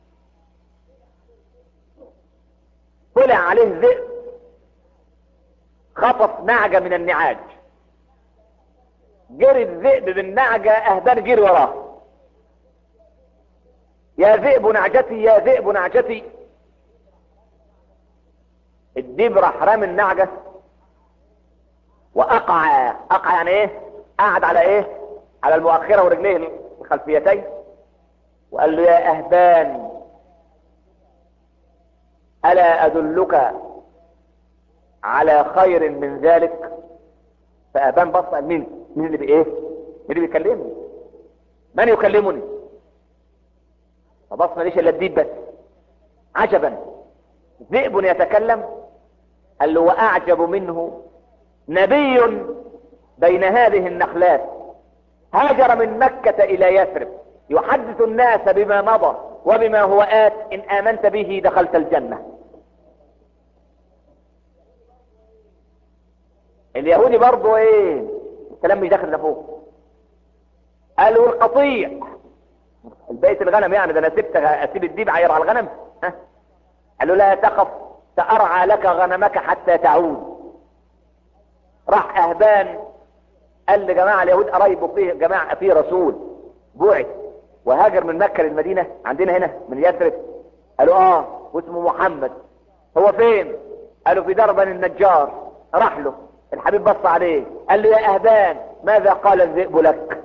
طلع عليه ذئب خطف نعجة من النعاج جري الذئب بالنعجة اهبان جري وراه يا ذئب نعجتي يا ذئب نعجتي الديب راح رامي النعجة واقع اقع يعني ايه قعد على ايه على المؤخرة ورجليه الخلفيتين وقال له يا اهبان الا ادلك على خير من ذلك فابان بص قال مين مين اللي بايه مين اللي بيكلمني من يكلمني فبص ماليش الا الديب بس عجبا ذئب يتكلم قال له واعجب منه نبي بين هذه النخلات هاجر من مكة الى يثرب يحدث الناس بما مضى وبما هو آت ان امنت به دخلت الجنة اليهودي برضه ايه الكلام مش داخل لفوق قالوا القطيع البيت الغنم يعني ده انا سبت اسيب الديب عير على الغنم ها قالوا لا تخف سارعى لك غنمك حتى تعود راح اهبان قال لجماعة اليهود قرايبه فيه جماعة فيه رسول بعث وهاجر من مكة للمدينة عندنا هنا من يثرب قالوا اه واسمه محمد هو فين قالوا في دربن النجار راح له الحبيب بص عليه قال له يا اهبان ماذا قال الذئب لك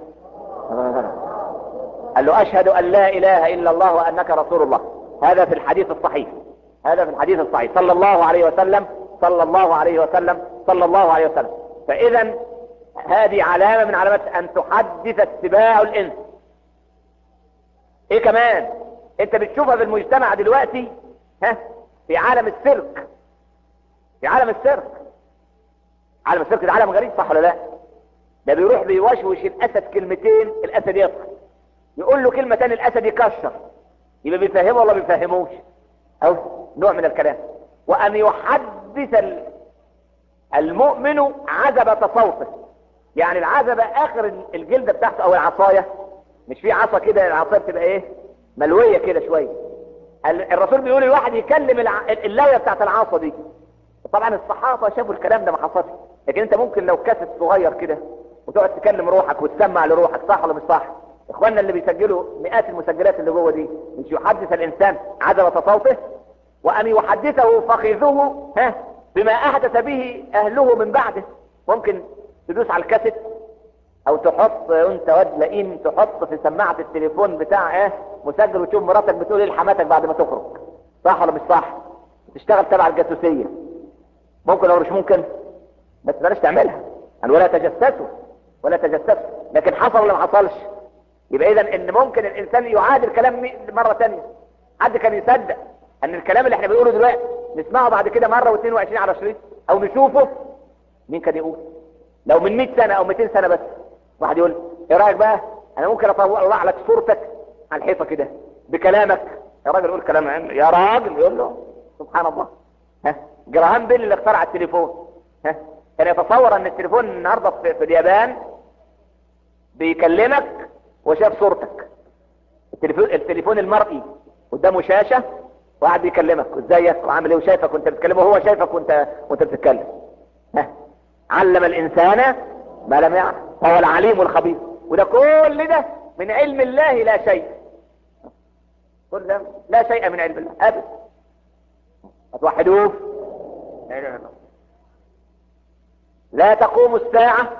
قال له اشهد ان لا اله الا الله وانك رسول الله هذا في الحديث الصحيح هذا في الحديث الصحيح صلى الله عليه وسلم صلى الله عليه وسلم صلى الله عليه وسلم فاذا هذه علامة من علامات ان تحدث السباع الانس ايه كمان انت بتشوفها في المجتمع دلوقتي ها في عالم السيرك في عالم السيرك عالم السيرك ده عالم غريب صح ولا لا ده بيروح بيوشوش الاسد كلمتين الاسد يضحك يقول له كلمة تاني الاسد يكشر يبقى بيفهمه ولا بيفهموش او نوع من الكلام وان يحدث المؤمن عزبة صوته يعني العزبة اخر الجلدة بتاعته او العصاية مش في عصا كده العصاية بتبقى ايه ملوية كده شوية الرسول بيقول الواحد يكلم اللوية بتاعت العصا دي طبعا الصحابة شافوا الكلام ده ما حصلش لكن انت ممكن لو كاسيت صغير كده وتقعد تكلم روحك وتسمع لروحك صح ولا مش صح اخواننا اللي بيسجلوا مئات المسجلات اللي جوه دي مش يحدث الانسان عزبة صوته وان يحدثه فخذه ها بما احدث به اهله من بعده ممكن تدوس على الكاسيت او تحط وانت واد لئيم تحط في سماعة التليفون بتاع ايه مسجل وتشوف مراتك بتقول ايه لحماتك بعد ما تخرج صح ولا مش صح تشتغل تبع الجاسوسية ممكن او مش ممكن بس بلاش تعملها يعني ولا تجسسوا ولا تجسسوا لكن حصل ولا ما حصلش يبقى اذا ان ممكن الانسان يعاد الكلام مرة تانية حد كان يصدق ان الكلام اللي احنا بنقوله دلوقتي نسمعه بعد كده مرة واثنين وعشرين على شريط او نشوفه مين كان يقول لو من 100 سنة او 200 سنة بس واحد يقول ايه رأيك بقى انا ممكن اطلع لك صورتك على الحيطة كده بكلامك يا راجل قول كلام عم. يا راجل يقول له سبحان الله ها جراهام بيل اللي اخترع التليفون ها كان يتصور ان التليفون النهاردة في, في اليابان بيكلمك وشاف صورتك التليفون, التليفون المرئي قدامه شاشة وقاعد بيكلمك ازيك وعامل ايه وشايفك وانت بتتكلم وهو شايفك وانت وانت بتتكلم ها علم الانسان ما لم يعلم هو العليم الخبير وده كل ده من علم الله لا شيء كل ده لا شيء من علم الله ابدا هتوحدوه لا اله الا الله لا تقوم الساعة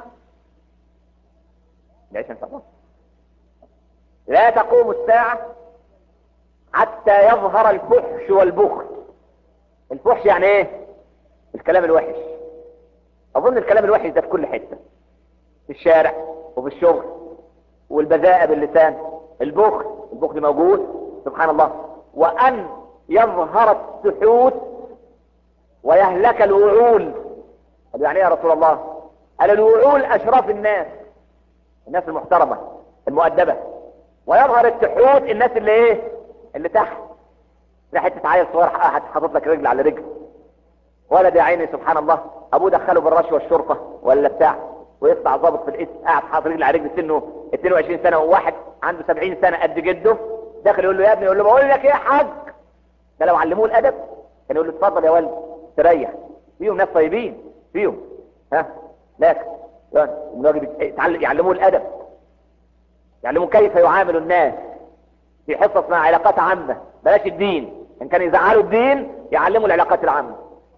ليش انت الله لا تقوم الساعة حتى يظهر الفحش والبخل الفحش يعني ايه الكلام الوحش اظن الكلام الوحش ده في كل حتة في الشارع وفي الشغل والبذاءة باللسان البخل البخل موجود سبحان الله وان يظهر السحوت ويهلك الوعول قال يعني ايه يا رسول الله قال الوعول اشراف الناس الناس المحترمة المؤدبة ويظهر التحوت الناس اللي ايه اللي تحت لا حته عيل صغير حاطط لك رجل على رجل ولد يا عيني سبحان الله ابوه دخله بالرشوه الشرطه ولا بتاع ويطلع ضابط في الاسم قاعد حاطط رجل على رجل سنه 22 سنه وواحد عنده 70 سنه قد جده داخل يقول له يا ابني يقول له بقول لك ايه يا حاج ده لو علموه الادب كان يقول له اتفضل يا ولد تريح فيهم ناس طيبين فيهم ها لكن يعني الواجب يتعلم يعلموه الادب يعلموا كيف يعامل الناس في حصص مع علاقات عامة بلاش الدين ان كان يزعلوا الدين يعلموا العلاقات العامة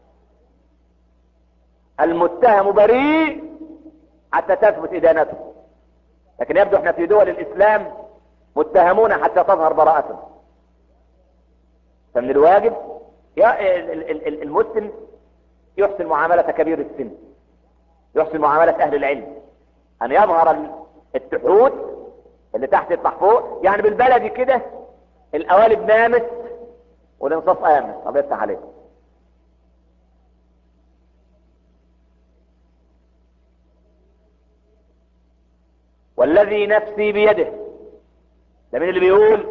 المتهم بريء حتى تثبت ادانته لكن يبدو احنا في دول الاسلام متهمون حتى تظهر براءتهم فمن الواجب يا المسلم يحسن معاملة كبير السن يحسن معاملة اهل العلم ان يظهر التحوت اللي تحت يطلع فوق يعني بالبلدي كده القوالب نامت والانصاف قامت الله يفتح عليك والذي نفسي بيده ده مين اللي بيقول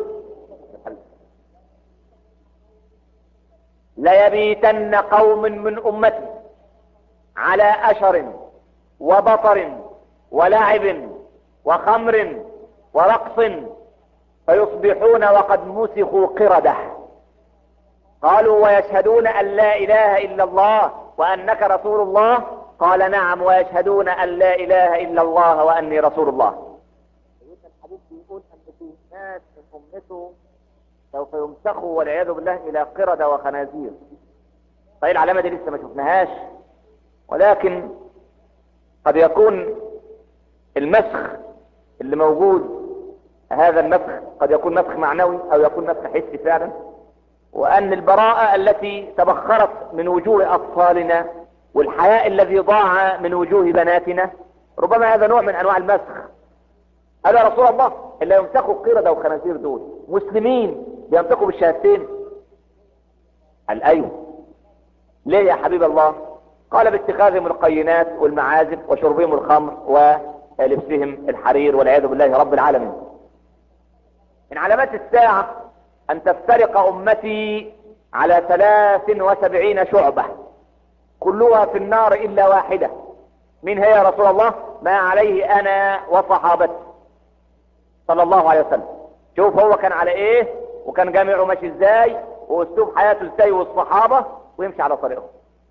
ليبيتن قوم من امتي على اشر وبطر ولعب وخمر ورقص فيصبحون وقد مسخوا قردة قالوا ويشهدون أن لا إله إلا الله وأنك رسول الله قال نعم ويشهدون أن لا إله إلا الله وأني رسول الله الحديث بيقول أن في ناس من أمته سوف يمسخوا والعياذ بالله إلى قردة وخنازير طيب العلامة دي لسه ما شفناهاش ولكن قد يكون المسخ اللي موجود هذا النسخ قد يكون نسخ معنوي او يكون نسخ حسي فعلا وان البراءة التي تبخرت من وجوه اطفالنا والحياء الذي ضاع من وجوه بناتنا ربما هذا نوع من انواع المسخ قال يا رسول الله اللي يمسكوا القردة وخنازير دول مسلمين بيمسكوا بالشهادتين قال ايوه ليه يا حبيب الله قال باتخاذهم القينات والمعازف وشربهم الخمر ولبسهم الحرير والعياذ بالله رب العالمين من علامات الساعة ان تفترق امتي على ثلاث وسبعين شعبة كلها في النار الا واحدة من هي يا رسول الله ما عليه انا وصحابتي صلى الله عليه وسلم شوف هو كان على ايه وكان جامعه ماشي ازاي واسلوب حياته ازاي والصحابة ويمشي على طريقه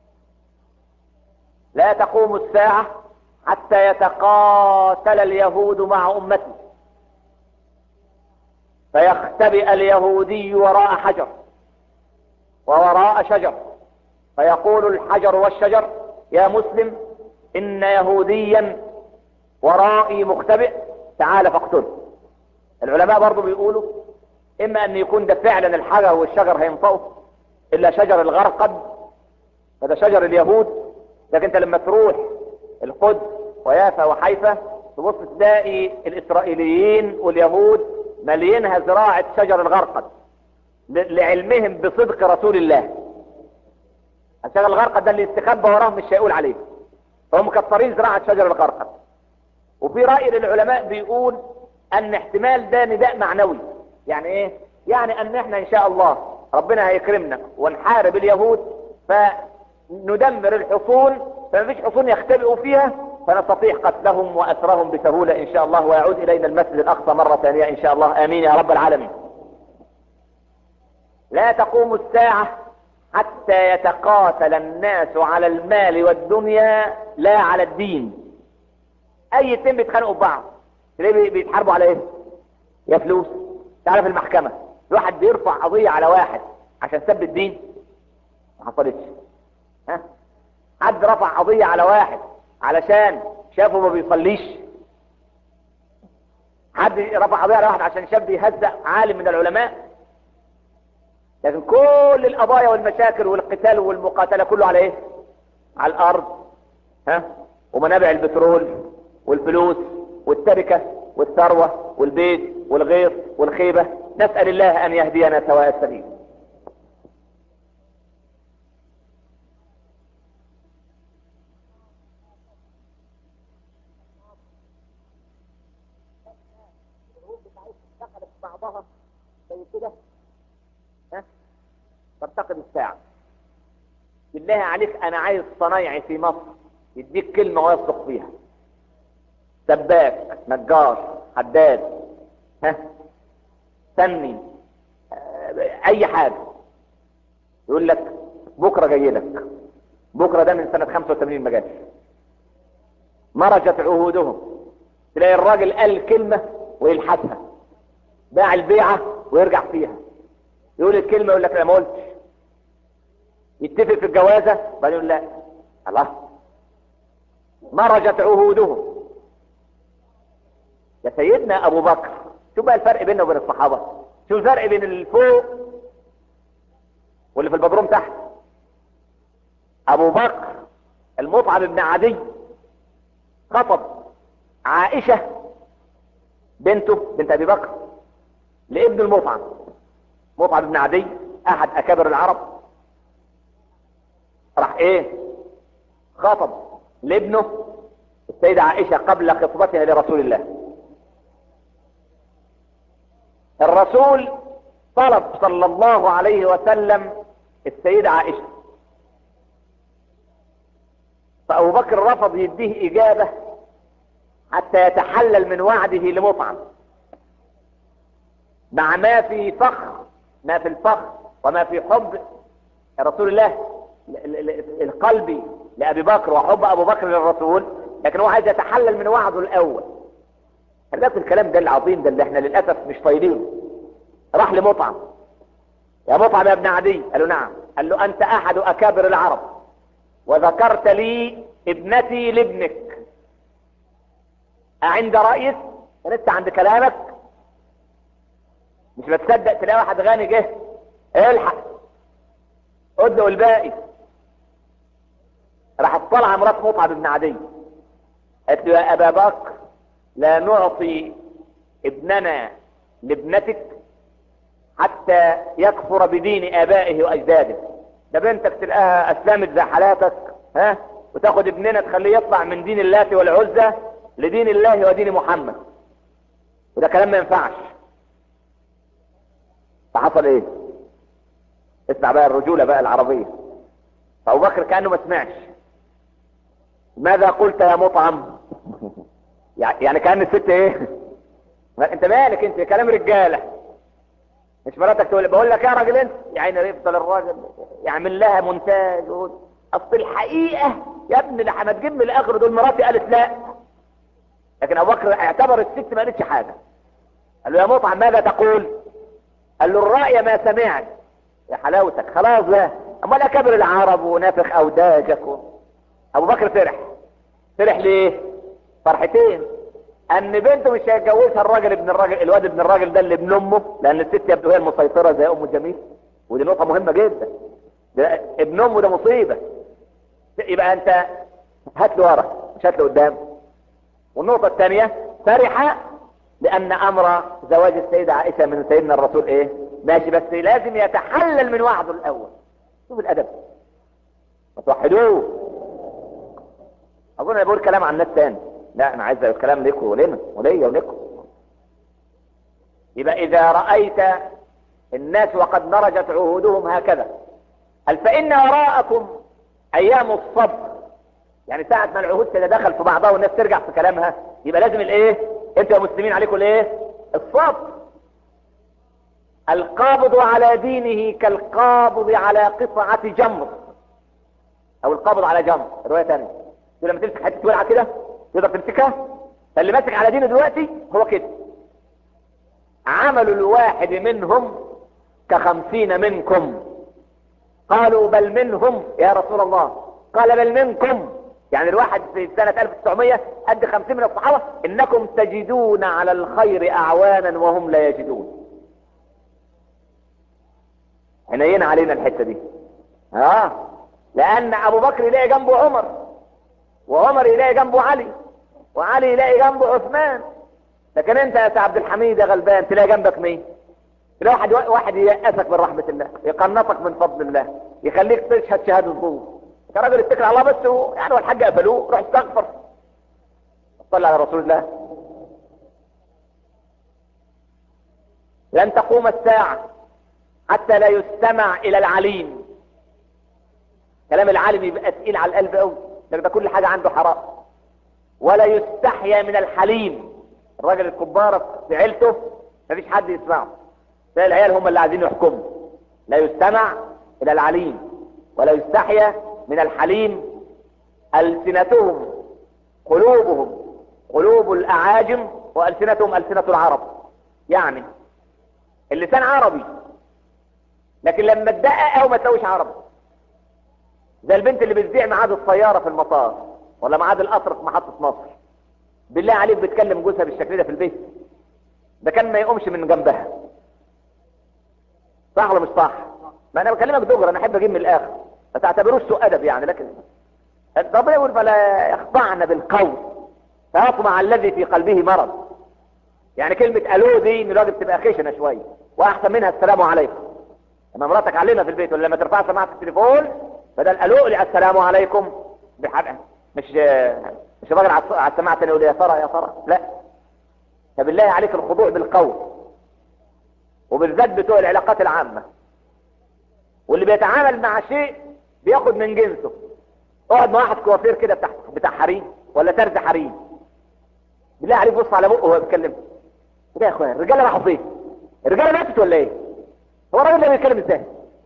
لا تقوم الساعة حتى يتقاتل اليهود مع امتي فيختبئ اليهودي وراء حجر ووراء شجر فيقول الحجر والشجر يا مسلم ان يهوديا ورائي مختبئ تعال فاقتله العلماء برضو بيقولوا اما ان يكون ده فعلا الحجر والشجر هينطقوا الا شجر الغرقد هذا شجر اليهود لكن انت لما تروح القدس ويافا وحيفا تبص تلاقي الاسرائيليين واليهود مليينها زراعة شجر الغرقد لعلمهم بصدق رسول الله الشجر الغرقد ده اللي استخبى وراه مش هيقول عليه فهم مكسرين زراعة شجر الغرقد وفي رأي للعلماء بيقول ان احتمال ده نداء معنوي يعني ايه يعني ان احنا ان شاء الله ربنا هيكرمنا ونحارب اليهود فندمر الحصون فمفيش حصون يختبئوا فيها فنستطيع قتلهم وأسرهم بسهولة إن شاء الله ويعود إلينا المسجد الأقصى مرة ثانية إن شاء الله آمين يا رب العالمين لا تقوم الساعة حتى يتقاتل الناس على المال والدنيا لا على الدين اي اتنين بيتخانقوا ببعض ليه بيتحاربوا على ايه يا فلوس تعرف المحكمة واحد بيرفع قضية على واحد عشان سب الدين ما حصلتش ها حد رفع قضية على واحد علشان شافه ما بيصليش حد رفع قضية على واحد عشان شاب بيهزأ عالم من العلماء لكن كل القضايا والمشاكل والقتال والمقاتلة كله على ايه على الارض ها ومنابع البترول والفلوس والتركة والثروة والبيت والغيط والخيبة نسأل الله ان يهدينا سواء السبيل بعضها زي كده ها ترتقب الساعة بالله عليك انا عايز صنايعي في مصر يديك كلمة ويصدق فيها سباك نجار حداد ها فني اي حاجة يقول لك بكرة جاي لك بكرة ده من سنة 85 ما جاش مرجت عهودهم تلاقي الراجل قال كلمة ويلحسها باع البيعة ويرجع فيها يقول الكلمة يقول لك لا ما قلتش يتفق في الجوازة بعدين يقول لا الله مرجت عهودهم يا سيدنا ابو بكر شوف بقى الفرق بيننا وبين الصحابة شوف الفرق بين اللي فوق واللي في البدروم تحت ابو بكر المطعم بن عدي خطب عائشة بنته بنت ابي بكر لابن المطعم مطعم بن عدي احد اكابر العرب راح ايه خطب لابنه السيدة عائشة قبل خطبتها لرسول الله الرسول طلب صلى الله عليه وسلم السيدة عائشة فأبو بكر رفض يديه إجابة حتى يتحلل من وعده لمطعم مع ما في فخر ما في الفخر وما في حب رسول الله القلبي لأبي بكر وحب أبو بكر للرسول لكن هو عايز يتحلل من وعده الأول خلي الكلام ده العظيم ده اللي احنا للأسف مش طايلينه راح لمطعم يا مطعم يا ابن عدي قال له نعم قال له أنت أحد أكابر العرب وذكرت لي ابنتي لابنك أعند رئيس انت عند كلامك مش بتصدق تلاقي واحد غني جه الحق ادلوا الباقي راح طلع مرات مطعم ابن عدي قالت له يا ابا بكر لا نعطي ابننا لابنتك حتى يكفر بدين ابائه واجداده ده بنتك تلقاها اسلمت زي حالاتك ها وتاخد ابننا تخليه يطلع من دين الله والعزة لدين الله ودين محمد وده كلام ما ينفعش فحصل ايه اسمع بقى الرجولة بقى العربية فابو بكر كأنه ما سمعش ماذا قلت يا مطعم يعني كأن الست ايه انت مالك انت كلام رجالة مش مراتك تقول بقول لك يا راجل انت يعني يفضل الراجل يعمل لها مونتاج اصل الحقيقة يا ابني ده ما تجيب من الاخر دول مراتي قالت لا لكن ابو بكر اعتبر الست ما قالتش حاجة قال له يا مطعم ماذا تقول قال له الرأي ما سمعت يا حلاوتك خلاص بقى امال اكبر العرب ونافخ اوداجك و... ابو بكر فرح فرح ليه فرحتين ان بنته مش هيتجوزها الراجل ابن الراجل الواد ابن الراجل ده اللي ابن امه لان الست يبدو هي المسيطرة زي ام جميل ودي نقطة مهمة جدا ده ابن امه ده مصيبة يبقى انت هات له ورا مش هات له قدام والنقطة الثانية فرح لان امر زواج السيدة عائشة من سيدنا الرسول ايه ماشي بس لازم يتحلل من وعده الاول شوف الادب توحدوه اظن انا بقول كلام عن الناس تاني لا انا عايز الكلام لكم ولنا وليا ولكم يبقى اذا رأيت الناس وقد نرجت عهودهم هكذا قال فان وراءكم ايام الصبر يعني ساعة ما العهود تتدخل في بعضها والناس ترجع في كلامها يبقى لازم الايه انتوا يا مسلمين عليكم الايه الصبر القابض على دينه كالقابض على قطعة جمر او القابض على جمر رواية تانية لما تمسك حتة ولعة كده تقدر تمسكها فاللي ماسك على دينه دلوقتي هو كده عمل الواحد منهم كخمسين منكم قالوا بل منهم يا رسول الله قال بل منكم يعني الواحد في سنة 1900 قد 50 من الصحابة انكم تجدون على الخير اعوانا وهم لا يجدون حنين علينا الحتة دي اه لان ابو بكر يلاقي جنبه عمر وعمر يلاقي جنبه علي وعلي يلاقي جنبه عثمان لكن انت يا عبد الحميد يا غلبان تلاقي جنبك مين تلاقي واحد واحد ييأسك من رحمة الله يقنطك من فضل الله يخليك تشهد شهادة الظهور كراجل اتكل على الله بس هو يعني والحاج قفلوه روح استغفر صلى على رسول الله لن تقوم الساعة حتى لا يستمع الى العليم كلام العالم يبقى تقيل على القلب قوي لان ده كل حاجة عنده حرام ولا يستحيا من الحليم الراجل الكبارة في عيلته مفيش حد يسمعه تلاقي العيال هم اللي عايزين يحكموا لا يستمع الى العليم ولا يستحيا من الحليم ألسنتهم قلوبهم قلوب الأعاجم وألسنتهم ألسنة العرب يعني اللسان عربي لكن لما تدقق أو ما تلاقوش عربي زي البنت اللي بتذيع ميعاد الطيارة في المطار ولا ميعاد القطر في محطة مصر بالله عليك بتكلم جوزها بالشكل ده في البيت ده كان ما يقومش من جنبها صح ولا مش صح ما انا بكلمك دغري انا احب اجيب من الاخر ما تعتبروش سوء ادب يعني لكن ربنا يقول فلا يخضعن بالقول فيطمع الذي في قلبه مرض يعني كلمة الو دي من الراجل تبقى خشنة شوية واحسن منها السلام عليكم لما مراتك علمها في البيت ولا لما ترفع سماعة التليفون بدل الو السلام عليكم بحق مش مش الراجل على السماعة تاني يقول يا ترى يا ترى لا فبالله عليك الخضوع بالقول وبالذات بتوع العلاقات العامة واللي بيتعامل مع شيء بياخد من جنسه اقعد مع واحد كوافير كده بتاع بتاع حريم ولا ترد حريم بالله عليك بص على بقه وهو بيتكلم كده يا اخويا الرجاله راحوا فين الرجاله ماتت ولا ايه هو الراجل ده بيتكلم ازاي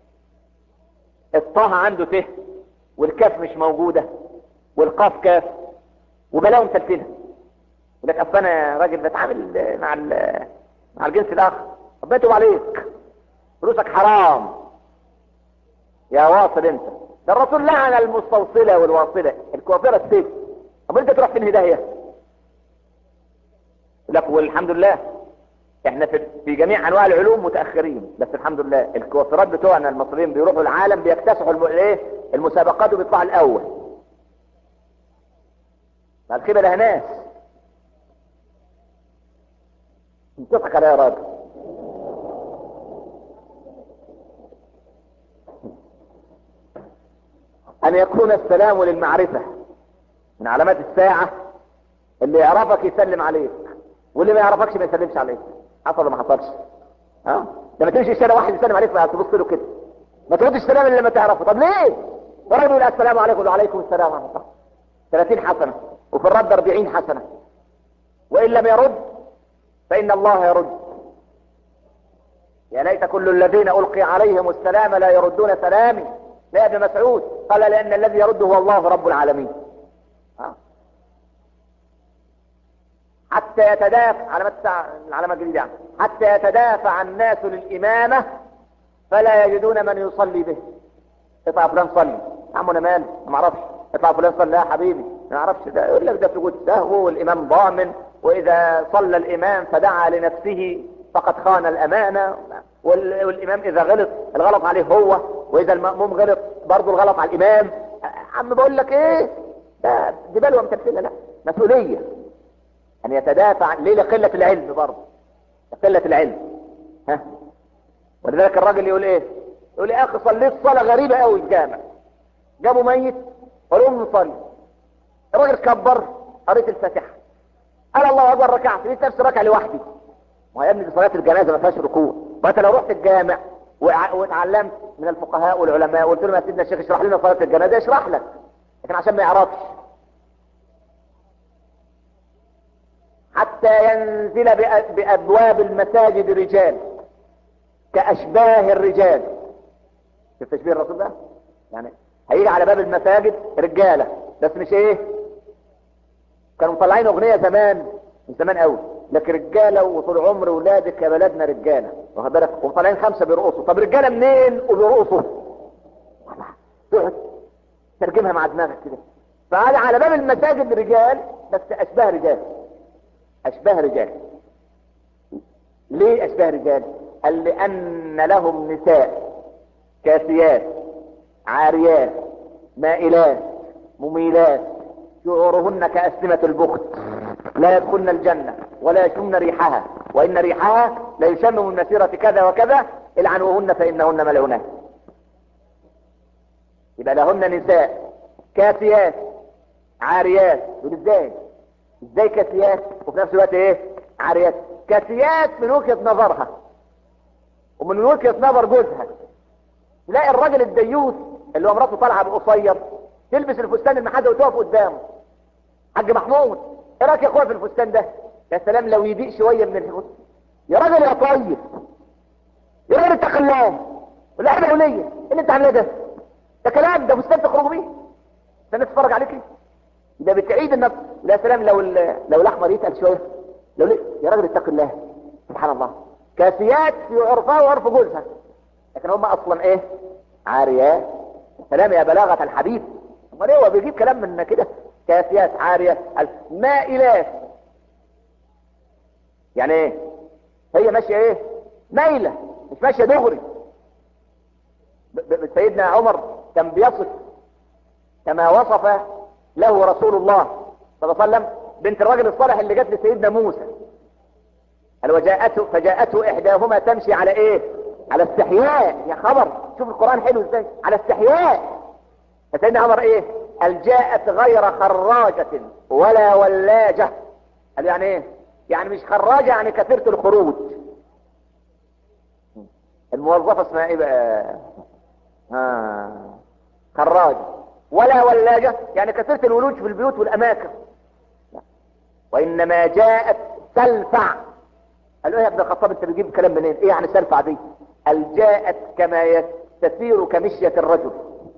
الطه عنده ته والكاف مش موجوده والقاف كاف وبلاهم تلفينها يقول لك اصل انا راجل بتعامل مع مع الجنس الاخر ربنا يتوب عليك فلوسك حرام يا واصل انت ده الرسول لعن المستوصلة والواصلة الكوافرة السيف اما انت تروح فين هداية لك والحمد لله احنا في, في جميع انواع العلوم متأخرين بس الحمد لله الكوافرات بتوعنا المصريين بيروحوا العالم بيكتسحوا الم... ايه المسابقات وبيطلعوا الاول ما الخيبة لها ناس انتفق عليها يا راجل ان يكون السلام للمعرفة من علامات الساعة اللي يعرفك يسلم عليك واللي ما يعرفكش ما يسلمش عليك حصل ولا ما حصلش ها لما تمشي الشارع واحد يسلم عليك ما تبص له كده ما تردش السلام الا لما تعرفه طب ليه الراجل يقول السلام عليكم وعليكم السلام ورحمه الله 30 حسنه وفي الرد 40 حسنه وان لم يرد فان الله يرد يا ليت كل الذين القي عليهم السلام لا يردون سلامي لا ابن مسعود قال لان الذي يرد هو الله رب العالمين حتى يتدافع علامات الساعة العلامة الجديدة يعني. حتى يتدافع الناس للإمامة فلا يجدون من يصلي به اطلع فلان صلي يا عم انا مالي ما اعرفش اطلع فلان صلي يا حبيبي ما اعرفش ده يقول لك ده سجود سهو والامام ضامن واذا صلى الامام فدعا لنفسه فقد خان الامانه والامام اذا غلط الغلط عليه هو واذا الماموم غلط برضه الغلط على الامام عم بقول لك ايه ده دي بلوه متكفله لا مسؤوليه ان يتدافع ليه لقله العلم برضه لقله العلم ها ولذلك الراجل يقول ايه يقول يا اخي صليت صلاه غريبه قوي الجامع جابوا ميت قالوا نصلي الراجل كبر قريت الفاتحه قال الله اكبر ركعت لقيت نفسي راكع لوحدي ما يا ابني دي صلاه الجنازه ما فيهاش ركوع فانت لو رحت الجامع واتعلمت من الفقهاء والعلماء وقلت لهم يا سيدنا الشيخ اشرح لنا صلاه الجنازه يشرح لك لكن عشان ما يعرفش حتى ينزل بأ- بأبواب المساجد رجال كأشباه الرجال شوف تشبيه الرسول ده يعني هيجي على باب المساجد رجالة بس مش ايه كانوا مطلعين اغنية زمان من زمان قوي لك رجالة وطول عمر ولادك يا بلدنا رجالة واخد بالك ومطلعين خمسة بيرقصوا طب رجالة منين وبيرقصوا تقعد ترجمها مع دماغك كده فقال على باب المساجد رجال بس اشباه رجال اشباه رجال ليه اشباه رجال قال لان لهم نساء كاسيات عاريات مائلات مميلات شعورهن كأسلمة البخت لا يدخلن الجنة ولا يشمن ريحها وإن ريحها لا يشم من مسيرة كذا وكذا العنوهن فإنهن ملعونات يبقى لهن نساء كاسيات عاريات يقول ازاي ازاي كاسيات وفي نفس الوقت ايه عاريات كاسيات من وجهة نظرها ومن وجهة نظر جوزها تلاقي الراجل الديوث اللي هو مراته طالعه بقصير تلبس الفستان المحدد وتقف قدامه حاج محمود ايه رايك يا اخويا في الفستان ده يا سلام لو يضيق شويه من الفستان يا راجل يا طيب يا راجل اتق الله ولا حاجه وليه ايه اللي انت عامله ده ده كلام ده فستان تخرجوا بيه الناس تتفرج عليك ده بتعيد النفس يا سلام لو ال- لو الاحمر يتقل شويه لو ليه يا راجل اتق الله سبحان الله كاسيات في عرفها وعرف جوزها لكن هم اصلا ايه عاريات سلام يا بلاغة الحبيب امال ايه هو بيجيب كلام من كده كاسيات عارية مائلات يعني ايه هي ماشية ايه مايلة مش ماشية دغري ب- ب- سيدنا عمر كان بيصف كما وصف له رسول الله صلى الله عليه وسلم بنت الرجل الصالح اللي جت لسيدنا موسى قال وجاءته فجاءته احداهما تمشي على ايه على استحياء يا خبر شوف القرآن حلو ازاي على استحياء فسيدنا عمر ايه قال جاءت غير خراجة ولا ولاجة قال يعني ايه يعني مش خراجة يعني كثيرة الخروج الموظفة اسمها ايه بقى آه. خراجة ولا ولاجة يعني كثيرة الولوج في البيوت والاماكن وانما جاءت تلفع قالوا ايه يا ابن الخطاب انت بتجيب كلام منين ايه يعني سلفع دي قال جاءت كما يستسير كمشية الرجل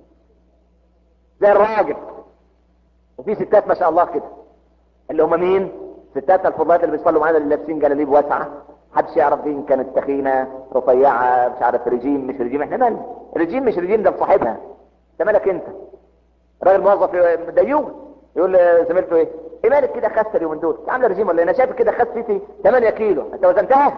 زي الراجل وفي ستات ما شاء الله كده اللي هم مين ستات الفضلات اللي بيصلوا معانا اللي لابسين جلاليب واسعه محدش يعرف دي ان كانت تخينه رفيعه مش عارف رجيم مش رجيم احنا مالنا رجيم مش رجيم ده بصاحبها انت مالك انت راجل موظف ديون يقول لزميلته ايه ايه مالك كده خست اليومين دول انت عامله رجيم ولا إيه؟ انا شايف كده خستي 8 كيلو انت وزنتها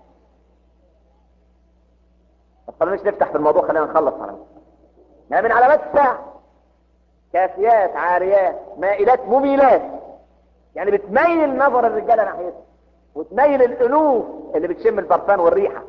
ما خلوناش نفتح في الموضوع خلينا نخلص على ما من علامات الساعه كاسيات عاريات مائلات مميلات يعني بتميل نظر الرجاله ناحيتها وتميل الالوف اللي بتشم البرفان والريحه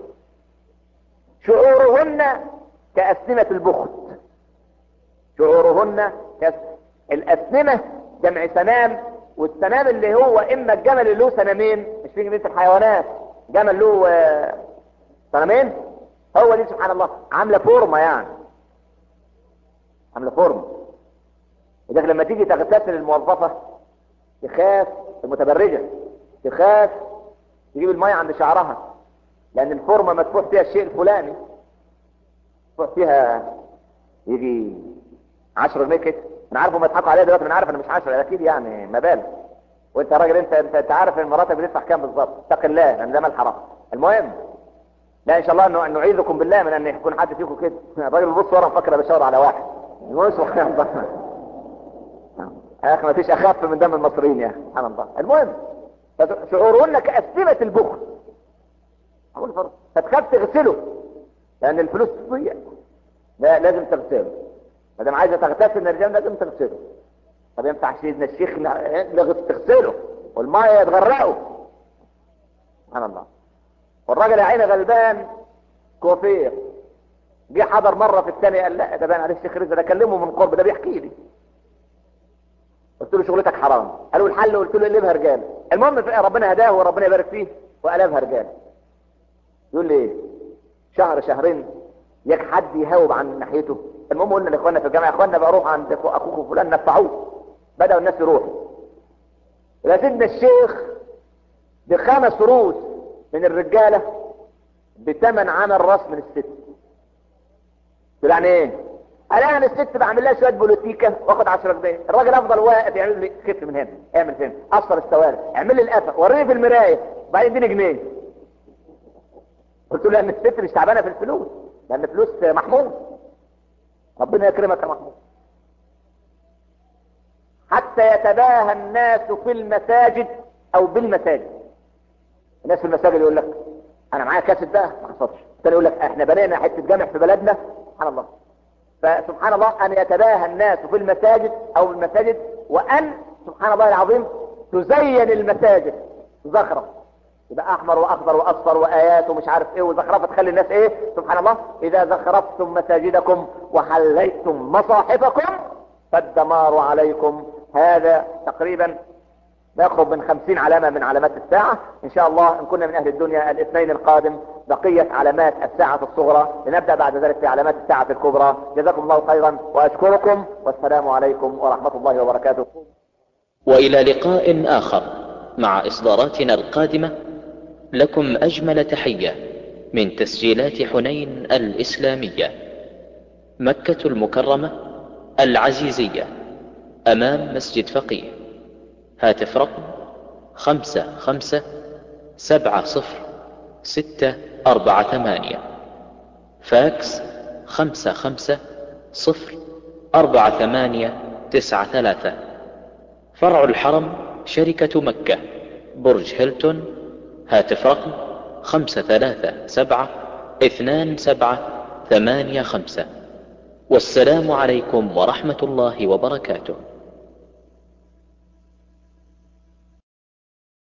شعورهن كأسنمة البخت شعورهن كأس... الأسنمة جمع سنام والسنام اللي هو إما الجمل اللي له سنامين مش في جميع الحيوانات جمل له آه، سنامين هو دي سبحان الله عاملة فورمة يعني عاملة فورمة لذلك لما تيجي تغتسل الموظفة تخاف المتبرجة تخاف تجيب المية عند شعرها لأن الفورمة مدفوع فيها الشيء الفلاني مدفوع فيها يجي 10 جنيه كده انا عارف هم يضحكوا عليا دلوقتي انا عارف انا مش 10 اكيد يعني مبالغ وانت يا راجل انت انت, انت عارف ان مراتك بتدفع كام بالظبط اتق الله لان ده مال حرام المهم لا ان شاء الله انه نعيذكم بالله من ان يكون حد فيكم كده الراجل بيبص ورا مفكر بشاور على واحد المهم سبحان الله يا اخي ما فيش اخف من دم المصريين يا اخي سبحان الله المهم شعورهن كأسنمة البخل اقول فرق فتخاف تغسله لان الفلوس تضيع لا لازم تغسله ما دام عايزه تغتسل الرجال لازم تغسله طب ينفع سيدنا الشيخ ن- تغسله والميه يتغرقوا سبحان الله والراجل يا عيني غلبان كوفير جه حضر مره في الثانيه قال لا ده باين عليه الشيخ رزق ده كلمه من قرب ده بيحكي لي قلت له شغلتك حرام قالوا الحل قلت له قلبها رجال المهم في- ربنا هداه وربنا يبارك فيه وقلبها رجال يقول لي ايه شهر شهرين ياك حد يهاوب عن ناحيته المهم قلنا لاخواننا في الجامعه يا اخواننا بقى روح عند أخو- اخوكم فلان نفعوه بداوا الناس يروحوا يا سيدنا الشيخ بخمس روس من الرجالة بثمن عمل راس من الست تقول يعني ايه قال انا الست بعمل لها شويه بوليتيكا واخد 10 جنيه الراجل افضل واقف يعمل لي خف من هنا اعمل هنا قصر السواري اعمل لي القفا وريني في المرايه بعدين اديني جنيه قلت له لان الست مش تعبانه في الفلوس لان فلوس محمود ربنا يكرمك يا محمود حتى يتباهى الناس في المساجد او بالمساجد الناس في المساجد يقول لك انا معايا كاسة بقى ما حصلش الثاني يقول لك احنا بنينا حته جامع في بلدنا سبحان الله فسبحان الله ان يتباهى الناس في المساجد او بالمساجد وان سبحان الله العظيم تزين المساجد زخرف يبقى احمر واخضر واصفر وايات ومش عارف ايه وزخرفه تخلي الناس ايه سبحان الله اذا زخرفتم مساجدكم وحليتم مصاحفكم فالدمار عليكم هذا تقريبا ما يقرب من خمسين علامة من علامات الساعة ان شاء الله ان كنا من اهل الدنيا الاثنين القادم بقية علامات الساعة الصغرى لنبدأ بعد ذلك في علامات الساعة الكبرى جزاكم الله خيرا واشكركم والسلام عليكم ورحمة الله وبركاته والى لقاء اخر مع اصداراتنا القادمة لكم اجمل تحية من تسجيلات حنين الاسلامية مكة المكرمة العزيزية امام مسجد فقيه هاتف رقم خمسة خمسة سبعة صفر ستة أربعة ثمانية فاكس خمسة خمسة صفر أربعة ثمانية تسعة ثلاثة فرع الحرم شركة مكة برج هيلتون هاتف رقم خمسة ثلاثة سبعة اثنان سبعة ثمانية خمسة والسلام عليكم ورحمة الله وبركاته